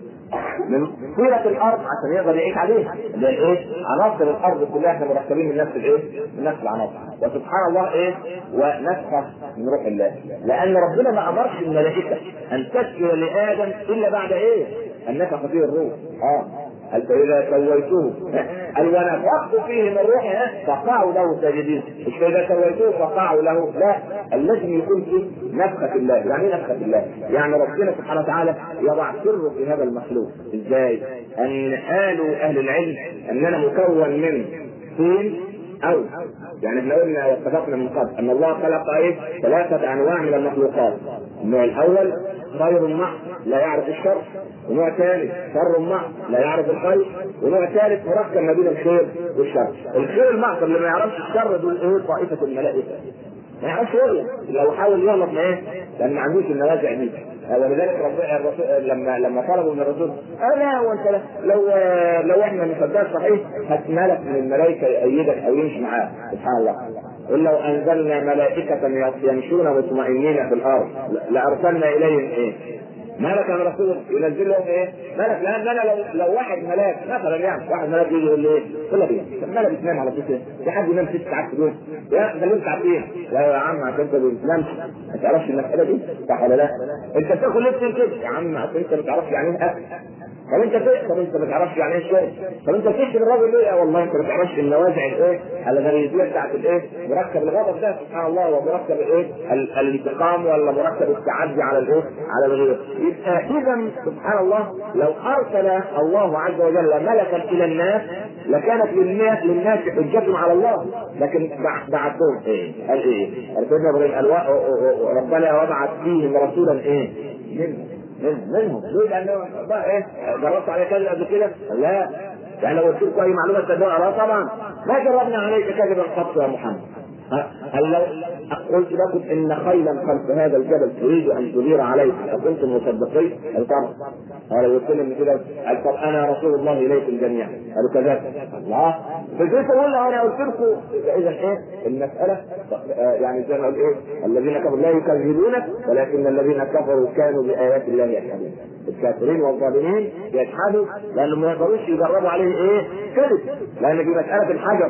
من طيلة الأرض عشان يقدر يعيش عليها اللي هي إيه؟ عناصر الأرض كلها احنا مركبين من نفس الإيه؟ من نفس العناصر وسبحان الله إيه؟ ونفخة من روح الله لأن ربنا ما أمرش الملائكة أن تسجد لآدم إلا بعد إيه؟ أن نفخ فيه الروح آه قال فإذا سويته قال ونفخت فيه من روحي فقعوا له ساجدين مش فإذا سويته فقعوا له لا لازم يكون فيه نفخة الله يعني ايه نفخة الله؟ يعني ربنا سبحانه وتعالى يضع سره في هذا المخلوق ازاي؟ أن قالوا أهل العلم أننا مكون من طين أو يعني احنا قلنا واتفقنا من قبل ان الله خلق ايه؟ ثلاثة انواع من المخلوقات. النوع الاول خير محض لا يعرف الشر، ونوع ثاني شر محض لا يعرف الخير، ونوع ثالث مركب ما بين الخير والشر. الخير المحض اللي ما يعرفش الشر دول ايه؟ طائفة الملائكة. ما يعرفش يغلط، لو حاول يغلط ما ايه؟ لان ما عندوش النوازع دي. ولذلك الرسول لما لما طلبوا من الرسول قال لا وانت لو لو احنا مصدقك صحيح هات ملك من الملائكه يأيدك او يمشي معاك سبحان الله قل لو انزلنا ملائكة يمشون مطمئنين في الارض لارسلنا اليهم ايه؟ ملك من رسول ينزل لهم ايه؟ ملك لان انا لو لو واحد ملاك مثلا يعني واحد ملاك يجي يقول لي ايه؟ يقول لك ايه؟ الملك بتنام على طول في حد ينام ست ساعات في اليوم يا خليهم ساعتين لا يا عم عشان انت ما بتنامش ما تعرفش المساله دي صح ولا لا؟ انت بتاكل ليه كده يا عم عشان انت ما تعرفش يعني ايه اكل طب انت فين؟ طب انت ما تعرفش يعني ايه شغل؟ طب انت بتشتم الراجل ليه؟ والله انت ما تعرفش النوازع الايه؟ الغريزيه بتاعت الايه؟ مركب الغضب ده سبحان الله ومركب الايه؟ الانتقام ولا مركب التعدي على الايه؟ على الغير. يبقى اذا سبحان الله لو ارسل الله عز وجل ملكا الى الناس لكانت للناس للناس حجة على الله لكن بعدهم ايه؟ قال ايه؟ قال سيدنا ابراهيم قال ربنا وضعت فيهم رسولا ايه؟ منهم منهم ليه لانه بقى ايه جربت عليه كذب قبل كده لا يعني لو قلت لكم اي معلومه تصدقوها لا طبعا ما جربنا عليك كذبا قط يا محمد هل لو قلت لكم ان خيلا خلف هذا الجبل تريد ان تدير عليه اكنتم مصدقين؟ قال طبعا قال قلت لهم كده قال طب انا رسول الله اليكم جميعا قالوا كذلك الله فجيت اقول له انا قلت لكم اذا ايه المساله آه، يعني زي ما قال ايه الذين كفروا لا يكذبونك ولكن الذين كفروا كانوا بايات الله يجحدون الكافرين والظالمين يجحدوا لانهم ما يقدروش يجربوا عليه ايه كذب لان في مساله الحجر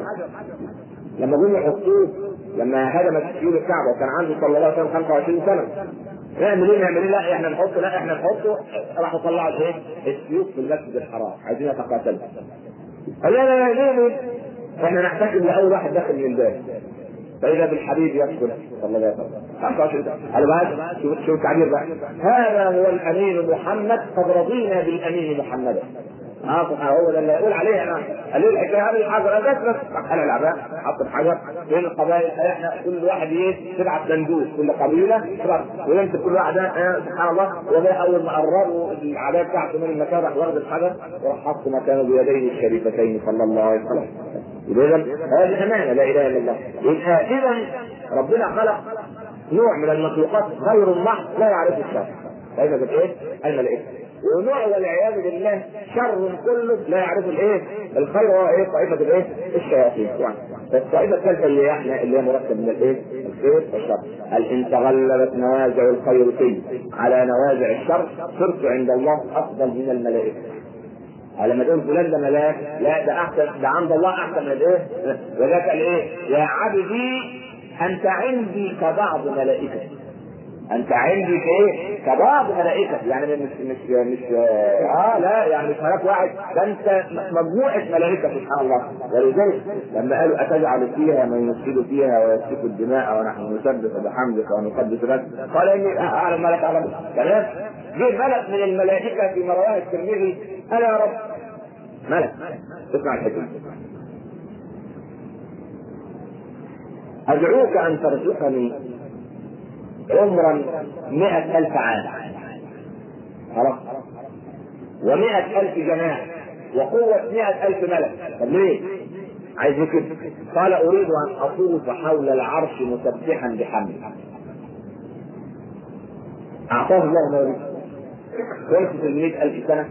لما جم يحطوه لما هدمت سيول الكعبه وكان عنده صلى الله عليه وسلم 25 سنه نعمل ايه نعمل ايه لا احنا نحطه لا احنا نحطه راحوا طلعوا ايه السيوف في المسجد الحرام عايزين يتقاتلوا قال لا لا لا ليه ليه؟ احنا نحتكم لاول واحد داخل من الباب فاذا بالحبيب يدخل صلى الله عليه وسلم قال بقى شوف شوف التعبير بقى هذا هو الامين محمد قد رضينا بالامين محمدا اه سبحان هو ده اللي يقول عليه انا قال لي الحكايه هذه الحجر بس بس قال العباء حط الحجر بين القبائل احنا كل واحد ايه تبعت صندوق كل قبيله تبعت ويمسك كل واحد آه سبحان الله وده اول ما قربوا العباء بتاعته من المكان راح واخد الحجر وراح حط مكانه بيديه الشريفتين صلى الله عليه وسلم اذا هذه امانه لا اله الا الله يبقى اذا ربنا خلق نوع من المخلوقات غير المحض لا يعرف الشر فاذا ايه؟ الملائكه ونوع والعياذ بالله شر كله لا يعرف الايه؟ الخير هو ايه؟ طائفه الايه؟ الشياطين يعني فالطائفه الثالثه اللي احنا اللي هي مركب من الايه؟ الخير والشر قال ان تغلبت نوازع الخير في على نوازع الشر صرت عند الله افضل من الملائكه لما تقول فلان ده ملاك لا ده احسن ده عند الله احسن من الايه؟ وذاك قال ايه؟ يا عبدي انت عندي كبعض ملائكتي انت عندي ايه كبعض ملائكه يعني مش مش مش اه لا يعني مش ملاك واحد ده انت مجموعه ملائكه سبحان الله ولذلك لما قالوا اتجعل فيها من يفسد فيها ويسفك الدماء ونحن نسبح بحمدك ونقدس لك قال اني اعلم ما لا تعلم تمام جه ملك من الملائكه في رواه الترمذي انا يا رب ملك اسمع الحكمه أدعوك أن ترزقني عمرا مئة ألف عام خلاص ومئة ألف جناح وقوة مئة ألف ملك طب ليه؟ عايز كده قال أريد أن أطوف حول العرش مسبحا بحمده أعطاه الله ما يريد خلصت المئة ألف سنة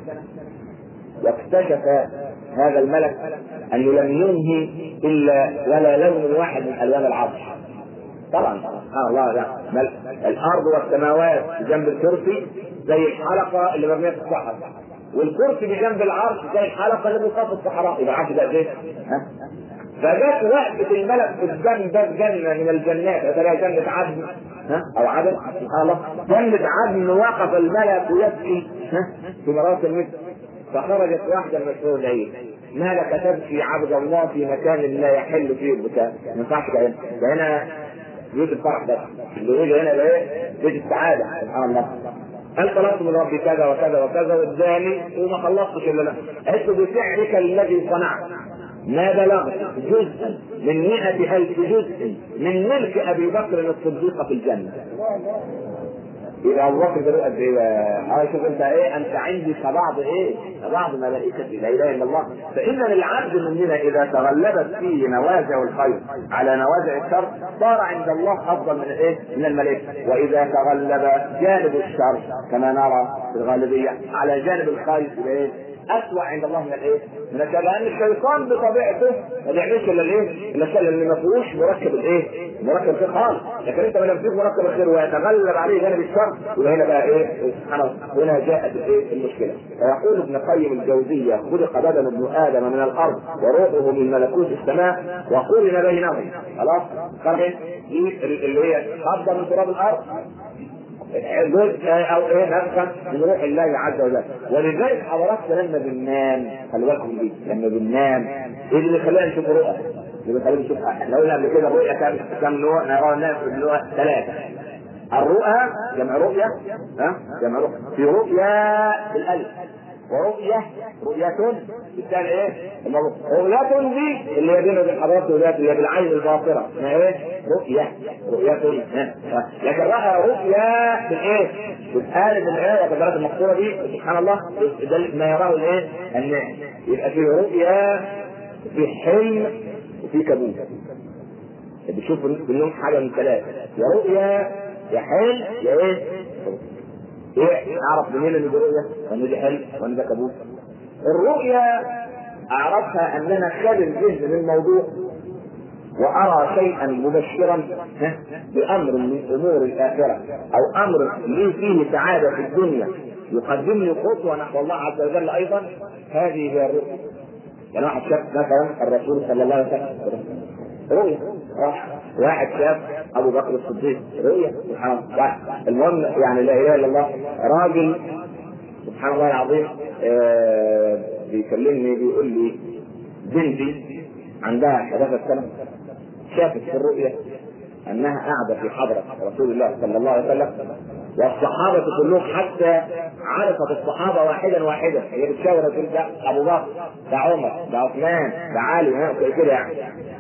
واكتشف هذا الملك أنه لم ينهي إلا ولا لون واحد من ألوان العرش طبعا سبحان الله لا بل الارض والسماوات بجنب الكرسي زي الحلقه اللي مرميه في الصحراء والكرسي بجنب العرش زي الحلقه اللي بتصف الصحراء يبقى عارف ده ايه؟ ها؟ فجت وقفة الملك قدام باب جنة من الجنات تلاقي جنة عدن ها أو عدن سبحان الله جنة عدن وقف الملك يبكي ها في مرات المسجد فخرجت واحدة المشهور العيد ما لك تبكي عبد الله في مكان لا يحل فيه البكاء ما ينفعش ده هنا بيت الفرح ده اللي يجي هنا ده ايه؟ بيت السعاده سبحان الله قال طلبت من ربي كذا وكذا وكذا واداني وما خلصتش الا لا قلت بسعرك الذي صنعت ما بلغت جزءا من مئة ألف جزء من ملك أبي بكر الصديق في الجنة يبقى ابو بكر ده قد ايه اه شوف انت ايه انت عندي كبعض ايه كبعض ملائكتي لا اله الا الله فان للعبد مننا اذا تغلبت فيه نوازع الخير على نوازع الشر صار عند الله افضل من الايه من الملائكه واذا تغلب جانب الشر كما نرى في الغالبيه على جانب الخير يبقى ايه اسوأ عند الله من الايه؟ من الشر لان الشيطان بطبيعته ما بيعملش الا الايه؟ الا الشر اللي ما فيهوش مركب الايه؟ مركب الخير خالص لكن انت ما دام فيك مركب الخير ويتغلب عليه جانب الشر يبقى هنا بقى ايه؟ سبحان الله هنا جاءت الايه؟ المشكله فيقول ابن قيم الجوزيه خلق بدن ابن ادم من الارض وروحه من ملكوت السماء وقورن بينهم خلاص؟ خرج اللي هي خضه من تراب الارض جزء او ايه نفخه من روح الله عز وجل ولذلك حضرات لما بننام خلي بالكم دي لما بننام ايه اللي خلانا نشوف رؤى؟ اللي بيخلينا نشوف احنا قلنا قبل كده الرؤيا كام كام نوع نرى الناس اللي ثلاثه الرؤى جمع رؤيا ها جمع رؤيا في رؤيا بالالف ورؤية رؤية بالتالي ايه؟ رؤية دي اللي هي بين الحضارات والرؤيات اللي هي بالعين الباصرة اسمها ايه؟ رؤية رؤية لكن رأى رؤية بالايه؟ بالآلة الآية كذلك المقصورة دي سبحان الله ده ما يراه الايه؟ الناس يبقى في رؤية في حلم وفي كابوس بتشوف بالنوم حاجة من ثلاثة يا رؤيا يا حلم يا ايه؟ ايه اعرف منين ان دي رؤيه وان دي حلم وان ده كابوس الرؤيا اعرفها ان انا خالي الذهن من موضوع وارى شيئا مبشرا بامر من امور الاخره او امر لي فيه سعاده في الدنيا يقدمني خطوه نحو الله عز وجل ايضا هذه هي الرؤيه يعني واحد شاف مثلا الرسول صلى الله عليه وسلم رؤيه راح واحد شاف ابو بكر الصديق رؤيه سبحان الله المهم يعني لا اله الا الله راجل سبحان الله العظيم آه بيكلمني بيقول لي بنتي عندها 11 سنه شافت في الرؤيا انها قاعده في حضره رسول الله صلى الله عليه وسلم والصحابه كلهم حتى عرفت الصحابه واحدا واحدا هي بتشاور تقول ده ابو بكر ده عمر ده عثمان ده علي كده يعني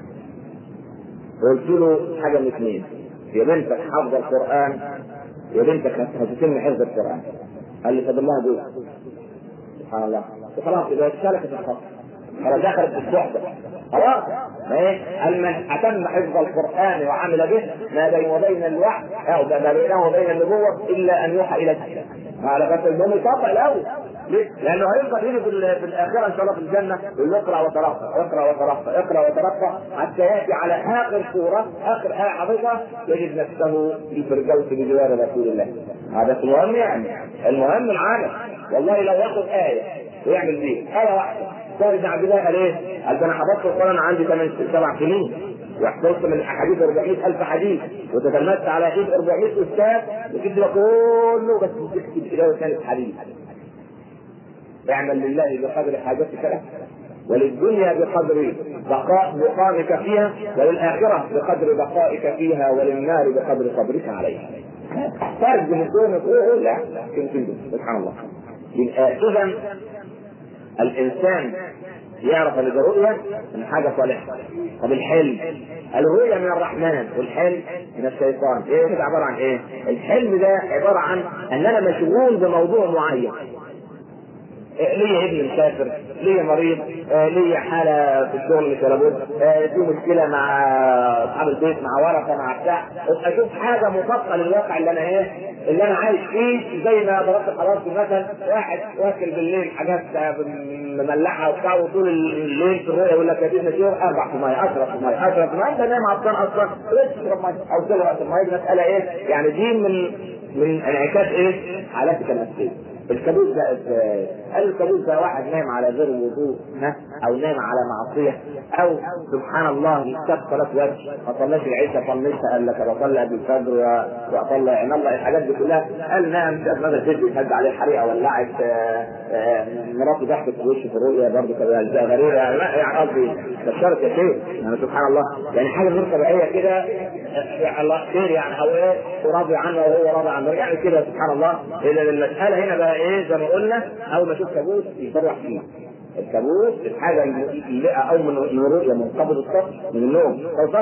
قلت له حاجه من اثنين يا بنتك حافظه القران يا بنتك هتتم حفظ القران قال لي طب الله دول سبحان الله خلاص يبقى اشتركت في الخط خلاص دخلت في الصحبه خلاص ايه قال من اتم حفظ القران وعمل به ما بين وبين الوحي او ما بينه وبين النبوه الا ان يوحى اليه على بس المهم يطبق الاول ليه؟ لانه هيفضل يجي في الاخره ان شاء الله في الجنه يقول له اقرا وترقى اقرا وترقى اقرا وترقى حتى ياتي على اخر سوره اخر ايه حافظها يجد نفسه في الفردوس بجوار رسول الله هذا المهم يعني المهم العالم والله لو ياخذ ايه ويعمل بيه ايه واحده سعد بن عبد الله قال ايه؟ قال ده انا حفظت القران عندي ثمان سبع سنين وحفظت من الاحاديث 400 الف حديث وتتلمذت على ايد 400 استاذ وجبت له كله بس تكتب اليه كانت حديث اعمل لله بقدر حاجتك له وللدنيا بقدر بقاء مقامك فيها وللآخرة بقدر بقائك فيها وللنار بقدر صبرك عليها. فرق من دون تقول لا يمكن سبحان الله. إذا الإنسان يعرف ان الرؤيا من حاجه صالحه طب الحلم الرؤيا من الرحمن والحلم من الشيطان ايه كده عباره عن ايه الحلم ده عباره عن ان انا مشغول بموضوع معين ليا ابن مسافر ليا مريض آه ليا حاله في الشغل مش لابد آه في مشكله مع اصحاب البيت مع ورقه مع بتاع اشوف حاجه مطابقه للواقع اللي انا ايه اللي انا عايش فيه زي ما ضربت حضرتك مثلا واحد واكل بالليل حاجات مملحه وبتاع وطول الليل في الرؤيه يقول لك يا سيدنا شيخ اربع في ميه اشرب في ميه اشرب في ميه انت نايم عطشان اصلا ليش تشرب ميه او تغرق في الميه مساله ايه؟ يعني دي من من انعكاس ايه؟ حالاتك النفسيه الكابوس ده ازاي؟ قال الكابوس ده واحد نايم على غير وضوء ها او نايم على معصيه او سبحان الله ساب صلاه وجه ما صلاش العشاء طنشها قال لك بصلي قبل الفجر واطلع عين الله الحاجات دي كلها قال نام شاف مثلا ست بتهد عليه حريقه ولعت مراته ضحكت في وشه في الرؤيا برضه كانت غريبه يعني لا يعني قصدي بشرت يا شيخ يعني سبحان الله يعني حاجه غير طبيعيه كده يعني الله خير يعني او ايه وراضي عنه وهو راضي عنه يعني كده سبحان الله اذا المساله هنا بقى ايه زي ما قلنا اول ما اشوف كابوس يفرح فيه الكابوس الحاجه اللي او من من رؤيه من قبل الصف من النوم او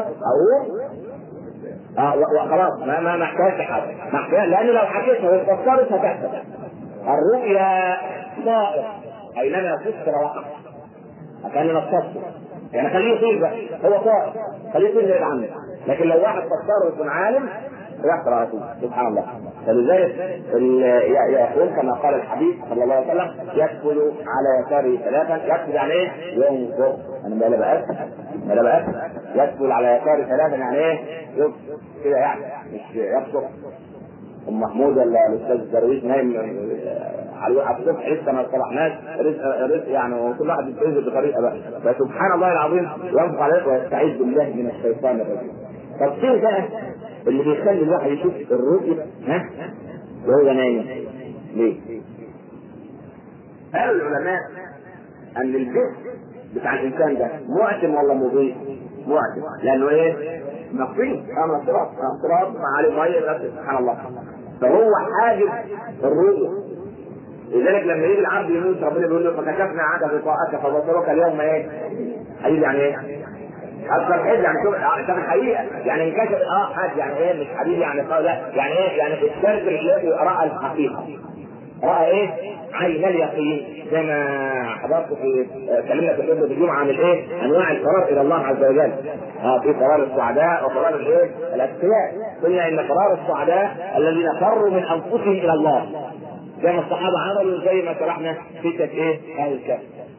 اه وخلاص ما ما محتاج حاجه محتاج لان لو حكيتها وفكرت هتحصل الرؤيا صائر اينما فسر وقع كاننا الصف يعني خليه يطير بقى هو صائر خليه يطير بعيد عنك لكن لو واحد فسره ويكون عالم يحصل على طول سبحان الله فلذلك يقول كما قال الحبيب صلى الله عليه وسلم يدخل على يساره ثلاثا يدخل يعني ايه؟ ينظر انا ما لا بأس ما لا بأس يدخل على يساره ثلاثا يعني ايه؟ يبصر كده يعني مش يبصر ام محمود ولا الاستاذ درويش نايم على الصبح لسه ما صبحناش رزق رزق يعني وكل واحد يترزق بطريقه بقى فسبحان الله العظيم ينفق عليك ويستعيذ بالله من الشيطان الرجيم طب ايه بقى اللي بيخلي الواحد يشوف الرؤيا ها وهو نايم ليه؟ قالوا العلماء ان الجسم بتاع الانسان ده معتم ولا مضيء؟ معتم لانه ايه؟ نقي اما صراط صراط مع عليه ميه سبحان الله فهو حاجز الرؤيا لذلك لما يجي العبد يموت ربنا بيقول له فكشفنا عنك غطاءك فبصرك اليوم ايه؟ حبيبي يعني ايه؟ اكثر حد يعني شوف طب الحقيقه يعني انكشف اه حد يعني ايه مش حبيبي يعني لا يعني ايه يعني الشرك الذي راى الحقيقه راى ايه؟ عين اليقين زي ما حضرت في اتكلمنا في خطبه الجمعه عن الايه؟ انواع القرار الى الله عز وجل. اه في قرار السعداء وقرار الايه؟ الاتقياء. قلنا ان قرار السعداء الذين فروا من انفسهم الى الله. زي ما الصحابه عملوا زي ما شرحنا فتة ايه؟ اهل الكهف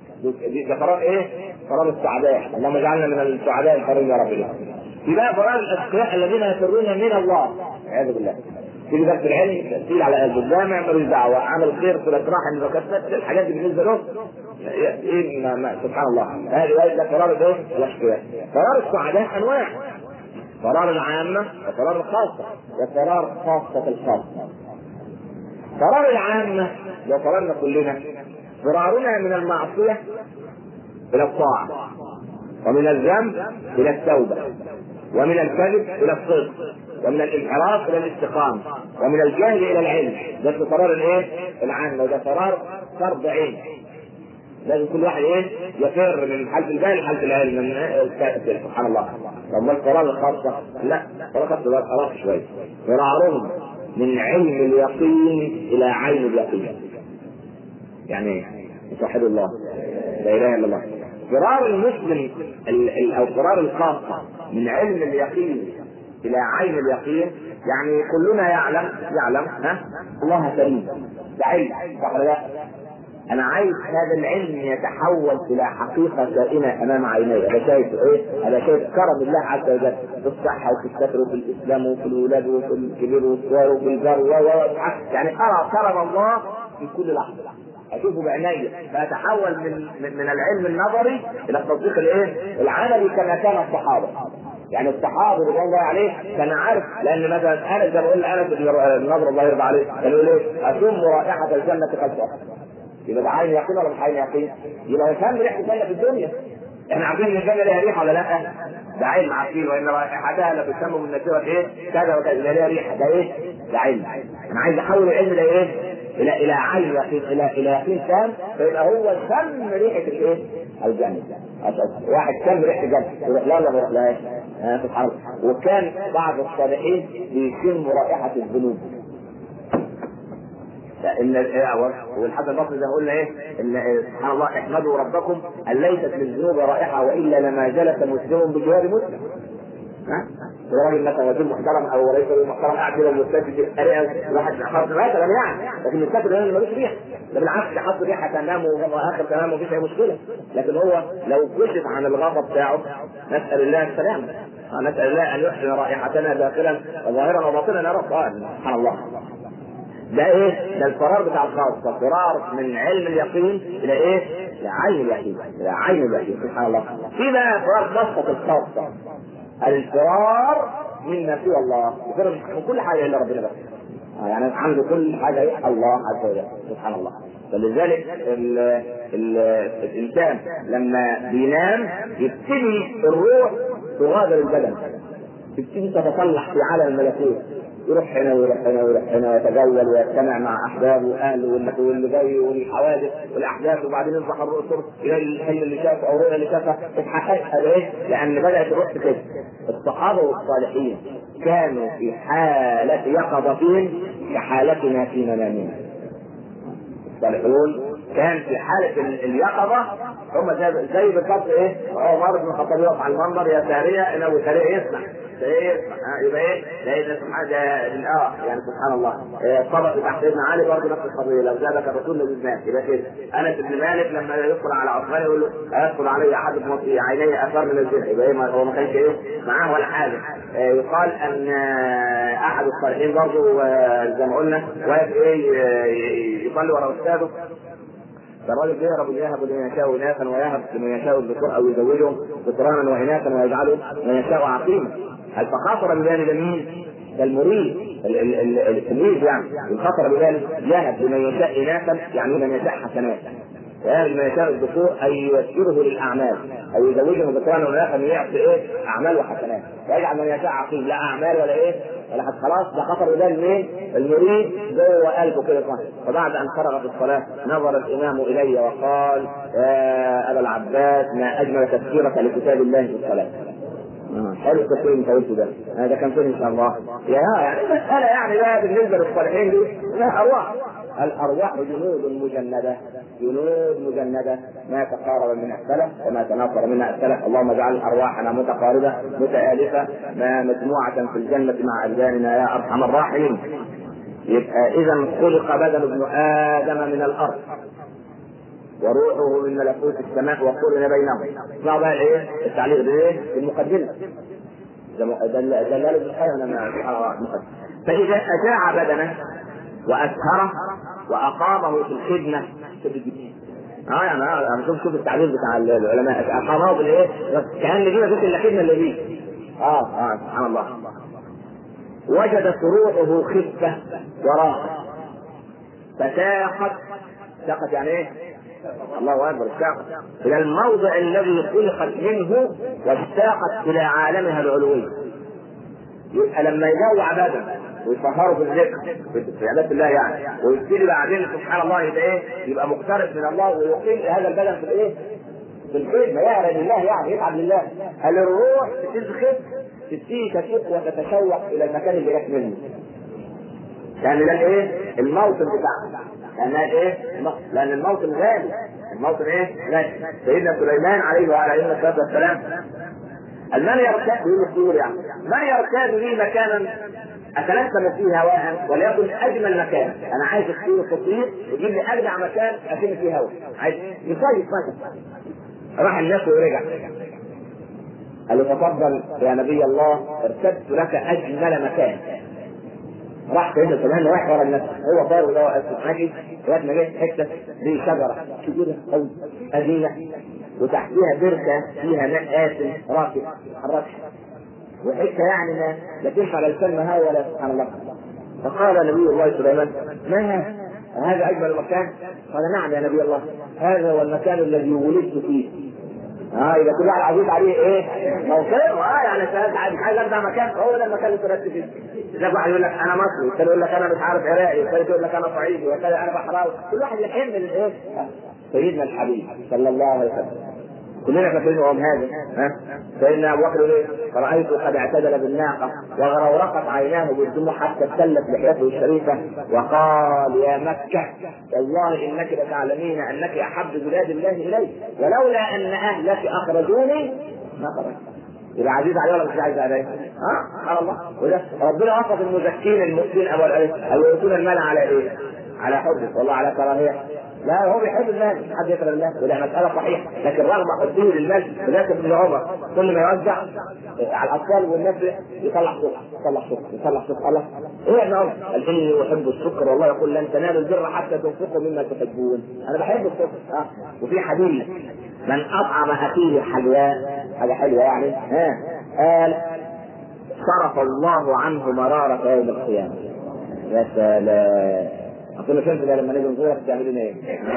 ده قرار ايه؟ قرار السعداء، اللهم اجعلنا من السعداء القرين يا رب العالمين. في بقى قرار الاشقياء الذين يفرون من الله والعياذ بالله. تيجي درس العلم تسيل على قلب الجامع ملوش دعوه عمل خير في الافراح اللي كسبت الحاجات دي بالنسبه له ايه ما ما سبحان الله هذه ده قرار الايه؟ الاشقياء. قرار السعداء انواع قرار العامة وقرار الخاصة وقرار خاصة الخاصة قرار العامة لو قررنا كلنا فرارنا من المعصية إلى الطاعة ومن الذنب إلى التوبة ومن الكذب إلى الصدق ومن الانحراف إلى الاستقامة ومن الجهل إلى العلم ده قرار الإيه؟ العامة وده قرار فرض عين لازم كل واحد ايه يفر من حالة الجهل لحالة العلم من إيه؟ سبحان الله طب القرار الخاصة لا القرار الخاصة ده قرار شوية فرارهم من علم اليقين إلى عين اليقين يعني ايه؟ توحيد الله لا اله الا الله فرار المسلم ال- ال- او فرار الخاصة من علم اليقين الى عين اليقين يعني كلنا يعلم يعلم ها الله كريم ده علم صح ولا لا؟ انا عايز هذا العلم يتحول الى حقيقه كائنه امام عيني انا شايف ايه؟ انا شايف كرم الله عز وجل في الصحه وفي الستر وفي الاسلام وفي الولاد وفي الكبير والصغير وفي الجار و و- يعني ارى كرم الله في كل لحظه اشوفه بعيني فاتحول من من من العلم النظري الى التصديق الايه؟ العملي كما كان الصحابه يعني الصحابه رضوان الله عليه كان عارف لان مثلا انس زي ما بقول انس بن النضر الله يرضى عليه كان يقول ايه؟ اشم رائحه الجنه قد يبقى ده عين يقين ولا مش عين يقين؟ يبقى هو كان ريحه الجنه في الدنيا احنا عارفين ان الجنه ليها ريحه ولا لا؟ ده علم عارفين وان رائحتها لتسمى من نسيره ايه؟ كذا وكذا يبقى ليها ريحه ده ايه؟ ده علم انا عايز احول العلم ده ايه؟ الى الى عين يقين الى الى يقين تام فيبقى هو شم ريحه الايه؟ الجنه أسأل. واحد شم ريحه الجنه يروح لا لا ما يروحلهاش آه، سبحان الله وكان بعض الصالحين بيشم رائحه الذنوب ان والحسن البصري زي ما قلنا ايه ان سبحان الله احمدوا ربكم ان ليست للذنوب رائحه والا لما جلس مسلم بجوار مسلم ها راجل مثلا وزير محترم او رئيس محترم قاعد كده المستشفى الواحد خلاص مثلا يعني لكن المستشفى ده ملوش ريحه ده بالعكس حط ريحه تنام واخر تنام ومفيش اي مشكله لكن هو لو كشف عن الغضب بتاعه نسال الله السلامه آه، نسال الله ان يحسن رائحتنا داخلا وظاهرا وباطنا يا رب آه، سبحان الله ده ايه؟ ده القرار بتاع الخاصة قرار من علم اليقين الى ايه؟ الى عين اليقين الى عين اليقين سبحان الله في بقى قرار خاصة الخاصة الفرار مما سوى الله يفر من كل حاجة الا ربنا بس آه، يعني عنده كل حاجة إيه؟ الله عز وجل سبحان الله فلذلك ال ال الانسان لما بينام يبتدي الروح تغادر البدن تبتدي تتصلح في عالم الملكوت يروح هنا ويروح هنا ويروح هنا ويتجول ويجتمع مع احبابه واهله واللي واللي جاي والحوادث والاحداث وبعدين يصبح الرؤوس الى الحي اللي شافه او الرؤيا اللي شافها تتحقق ليه؟ لان بدات الروح كده الصحابه والصالحين كانوا في حاله يقظتهم كحالتنا في منامنا الصالحون كان في حالة ال- اليقظة هم زي زي بالظبط ايه؟ عمر بن الخطاب يقف على المنبر يا سارية انه سارية يسمع سارية يسمع آه، يبقى ايه؟ لان سبحان ده اه يعني سبحان الله آه، الطبق بتاع سيدنا علي برضه نفس القضية لو زادك الرسول لزدناه يبقى كده انس بن مالك لما يدخل على عثمان يقول له أيدخل علي احد في عيني اثار من الزنا يبقى إيه؟ ما- هو ما كانش ايه؟ معاه ولا حاجة آه، يقال ان آه، احد الصالحين برضه آه، زي ما قلنا واقف ايه آه، يصلي ورا استاذه فالراجل يهرب يهب لمن يشاء اناثا ويهب لمن يشاء الذكور او يزوجهم ذكرانا واناثا ويجعله من يشاء عقيما هل فخاطر بذلك مين؟ ده المريد ال- ال- ال- التلميذ يعني الخطر بذلك يهب لمن يشاء اناثا يعني من يشاء حسنات ويهب لمن يشاء الذكور ان ييسره للاعمال او يزوجه ذكرانا واناثا يعطي ايه؟ اعمال وحسنات ويجعل من يشاء عقيم لا اعمال ولا ايه؟ ولا حد خلاص ده خطر بذلك مين؟ المريد جوه قلبه كده صح فبعد ان فرغت الصلاه نظر الامام الي وقال يا ابا العباس ما اجمل تفسيرك لكتاب الله في الصلاه آه، حلو التفسير اللي انت قلته ده هذا كان فين ان شاء الله يا يعني مساله يعني بقى بالنسبه للصالحين دي لها ارواح الارواح جنود مجنده جنود مجنده ما تقارب منها السلف وما تناصر منها السلف اللهم اجعل ارواحنا متقاربه متالفه ما مجموعه في الجنه مع ابداننا يا ارحم الراحمين يبقى اذا خلق بدن ابن ادم من الارض وروحه من ملكوت السماء وقرن بينهم اسمعوا بقى الايه التعليق بايه المقدمه دلال ابن القيم فاذا اشاع بدنه واسهره واقامه في الخدمه اه يعني انا شوف شوف التعبير بتاع العلماء اقامه بالايه؟ كان دي ما فيش الا خدمه اللي دي اه اه سبحان الله وجدت روحه خفه وراحه فساقت ساقت يعني ايه؟ الله اكبر اشتاقت الى الموضع الذي خلقت منه واشتاقت الى عالمها العلوي يبقى لما يجوع بدن ويسهروا في الذكر في عباده الله يعني ويبتدي بعدين سبحان الله يبقى ايه؟ يبقى مقترب من الله ويقيم هذا البدن في الايه؟ في الخدمه يعرف لله يعني يتعب لله هل الروح بتزخف تبتدي تفيق وتتشوق الى المكان اللي جت منه يعني ده الايه؟ الموطن بتاعها لانها ايه؟ لان الموطن غالي الموطن ايه؟ غالي سيدنا سليمان عليه وعلى الصلاه والسلام من يرتاد يقول يعني من يرتاد لي مكانا اتلثم فيه هواء وليكن اجمل مكان انا عايز اختير خطير يجيب لي اجدع مكان اشم فيه هواء عايز يصيف مثلا راح الناس ورجع قال له تفضل يا نبي الله ارتدت لك اجمل مكان راح سيدنا سليمان رايح ورا الناس هو طار وده واقف ماشي لغايه ما جه حته دي شجره كبيره قوي قديمه وتحتها بركه فيها ماء آسن راكد حركش وحته يعني ما لا تنفع لا الكلمه هاي ولا سبحان الله فقال نبي الله سليمان ما هذا اجمل مكان؟ قال نعم يا نبي الله هذا هو المكان الذي ولدت فيه اه يبقى كل واحد عزيز عليه ايه؟ موقعه اه يعني انت عايز ابدا مكان هو ده المكان اللي اتولدت فيه. تلاقي واحد يقول لك انا مصري، والثاني يقول لك انا مش عارف عراقي، والثالث يقول لك انا صعيدي، والثالث انا بحراوي، كل واحد يحمل الايه؟ سيدنا الحبيب صلى الله عليه وسلم. كلنا فاكرين هو هذا ها سيدنا ابو بكر ايه؟ فرايته قد اعتدل بالناقه وغرورقت عيناه بالدموع حتى ابتلت لحيته الشريفه وقال يا مكه والله انك لتعلمين انك احب بلاد الله الي ولولا ان اهلك اخرجوني ما خرجت يبقى عزيز عليه ولا مش عزيز عليه؟ ها؟ سبحان الله وده ربنا وصف المزكين المسلمين ابو العلم او يؤتون المال على ايه؟ على حبه والله على كراهيه لا هو بيحب المال مش حد يكره المال وده مسألة صحيحة لكن رغم حبه للمال ذاك ابن عمر كل ما يوزع على الأطفال والناس يطلع سكر يطلع سكر يطلع سكر الله إيه يا ابن عمر؟ قال إني أحب السكر والله يقول لن تنالوا البر حتى تنفقوا مما تحبون أنا بحب السكر ها وفي حديث من أطعم أخيه حلواء حاجة حلوة يعني ها قال صرف الله عنه مرارة يوم القيامة يا سلام اقول فهمت ده لما نيجي نزورك تعملين ايه؟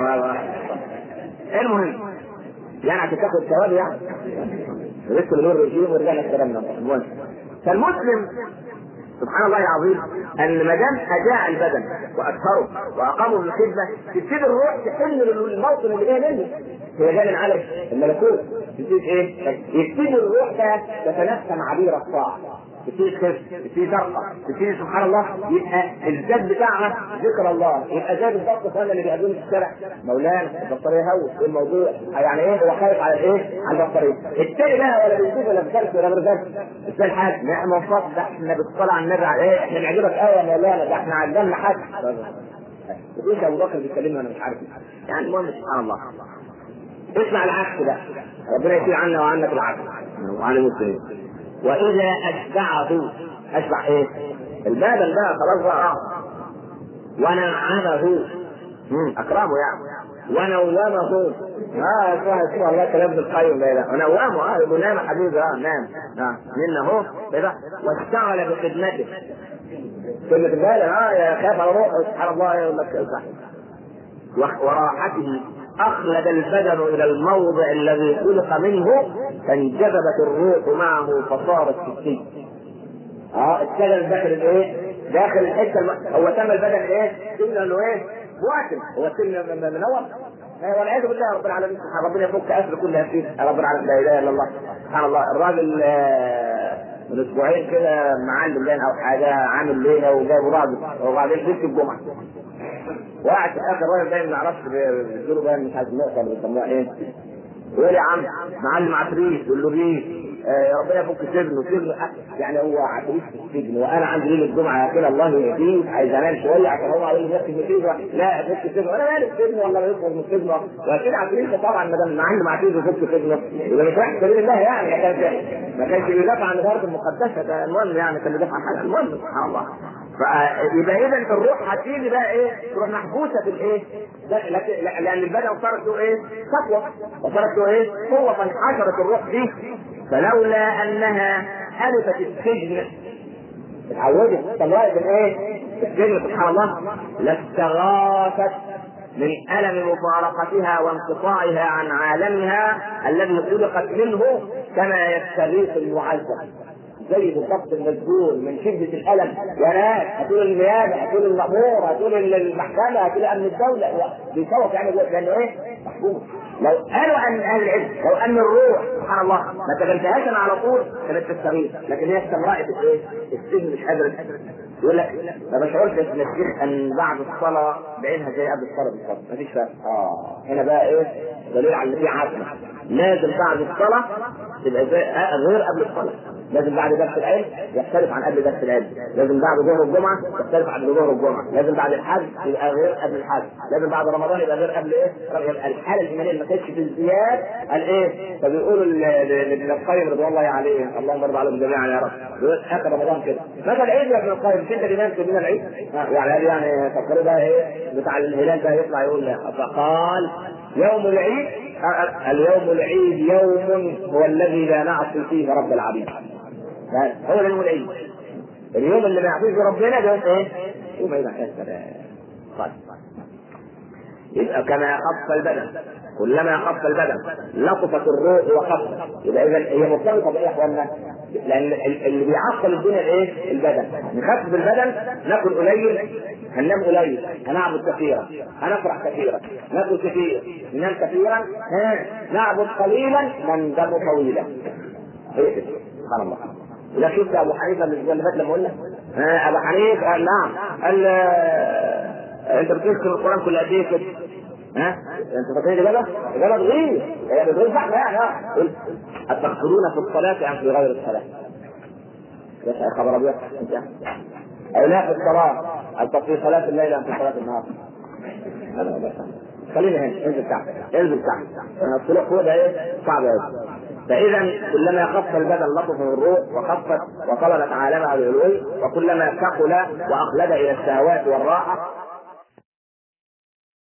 المهم يعني عشان تاخد ثواب يعني لسه بنقول رجيم ورجعنا كلامنا المهم فالمسلم سبحان الله العظيم ان ما دام اجاع البدن واكثره واقاموا بالخدمه تبتدي الروح تحل الموطن اللي جاي منه هي جايه من علم الملكوت تبتدي ايه؟ يبتدي الروح ده تتنسم عبير الطاعه تبتدي تخف تبتدي ترقى تبتدي سبحان الله يبقى الزاد بتاعها ذكر الله يبقى زاد الضغط اخوانا اللي بيقابلوني في الشارع مولانا البطاريه هوت ايه الموضوع يعني ايه هو خايف على الايه؟ على البطاريه التاني بقى ولا بيشوف ولا بيسالك ولا بيرزقك ازاي الحاج نعمه وفضل ده احنا بنطلع على النبي على ايه احنا نعجبك قوي يا مولانا ده احنا عجبنا حاج ايش ابو بكر بيكلمني وانا مش عارف يعني المهم سبحان الله اسمع العكس بقى ربنا يشيل عنا وعنك العكس وعن المسلمين واذا اشبعه اشبع ايه؟ البدن بقى خلاص بقى اه ونعمه اكرمه يعني ونومه اه اسمها اسمها الله كلام ابن القيم ده ونومه اه يقول نام حبيبي اه نام نعم منا اهو كده واشتغل بخدمته كلمة البال اه يا خاف على روحه سبحان الله يقول لك صح وراحته أخلد البدن إلى الموضع الذي خلق منه فانجذبت الروح معه فصارت سكين. اه اشتغل داخل الايه؟ داخل الحته الم... هو سمى البدن ايه؟ قلنا انه ايه؟ مواكب هو سن منور والعياذ بالله رب العالمين سبحان ربنا يفك اسر كل هذه رب العالمين لا اله الا الله سبحان الله الراجل من اسبوعين كده معلم لين او حاجه عامل ليله وجايب راجل وبعدين ليله الجمعه وقعد في اخر راجل باين ما اعرفش بيقولوا باين مش عارف النقطه اللي بيسموها ايه يقول يا عم معلم عفريت يقول له ريت آه ربنا يفك سجن وسجن يعني هو عفريت في السجن وانا عندي ليله الجمعه كده الله يهديه عايز انام شويه عشان هو عايز يفك من السجن لا يفك السجن انا مالي السجن ولا ما يخرج من السجن واكيد عفريت طبعا ما دام عنده معفريت يفك سجنه يبقى مش رايح سبيل الله يعني ما كانش ما كانش بيدافع عن الارض المقدسه ده المهم يعني كان بيدافع عن حاجه المهم سبحان الله فيبقى اذا الروح هتيجي بقى ايه؟ تروح محبوسه في الايه؟ لان البدن صارت له ايه؟ سطوه وصارت له ايه؟ قوه فانحشرت الروح دي فلولا انها الفت السجن اتعودت طلعت الايه؟ السجن سبحان الله لاستغاثت من ألم مفارقتها وانقطاعها عن عالمها الذي خلقت منه كما يستغيث المعذب زي بالضبط المسجون من شدة الألم يا ناس هتقول النيابة هتقول المأمور هتقول المحكمة هتقول أمن الدولة بيصوت يعني لأنه إيه؟ محبوس لو قالوا أن أهل العلم لو أن الروح سبحان الله ما تبنتهاش أنا على طول كانت تستغيث لكن هي استمرأت الإيه؟ السجن مش قادرة يقول لك ما بشعرش يا الشيخ ان بعد الصلاه بعينها زي قبل الصلاه بالظبط مفيش فرق اه هنا بقى ايه دليل على ان في عزمه لازم بعد الصلاه تبقى زي آه غير قبل الصلاه لازم بعد درس العلم يختلف عن قبل درس العلم لازم بعد ظهر الجمعه يختلف عن ظهر الجمعه لازم بعد الحج يبقى غير قبل الحج لازم بعد رمضان يبقى غير قبل ايه يبقى الحاله الايمانيه ما كانتش في ازدياد قال ايه فبيقولوا لابن القيم رضوان الله عليه اللهم ارضى عليهم جميعا يا رب بيقول اخر رمضان كده مثلا العيد يا ابن القيم مش انت الامام كلنا العيد يعني يعني فكروا بقى ايه بتاع الهلال ده يطلع يقول لا فقال يوم العيد اليوم العيد يوم هو الذي لا نعصي فيه رب العبيد هو ده يوم العيد اليوم اللي ما يعصيه فيه ربنا ده يوم ايه؟ يوم عيد طيب يبقى كما خف البدن كلما خف البدن لطفت الروح وخفت يبقى اذا هي مرتبطه بايه يا اخوانا؟ لان اللي بيعطل الدنيا الايه؟ البدن نخفف البدن ناكل قليل هننام قليل هنعبد كثيرا هنفرح كثيرا ناكل كثير ننام كثيرا ها نعبد قليلا نندم طويلا هي كده سبحان الله لا شفت ابو حنيفه الاسبوع اللي فات لما قلنا ابو حنيفه قال نعم قال انت بتذكر القران كل قد ايه كده؟ ها؟ انت فاكرين الاجابه؟ الاجابه تغير هي بتغير صح يعني اه أتقتلون في الصلاة أم في غير الصلاة؟ يا خبر أبيض أو لا في الصلاة أم في صلاة الليل أم في صلاة النهار؟ هذا خلينا هنا انزل تحت انزل تحت الطلوع فوق ده ايه؟ صعب قوي فاذا كلما خف البدن لطفه الروح وخفت وطلبت عالمها العلوي وكلما ثقل واخلد الى الشهوات والراحه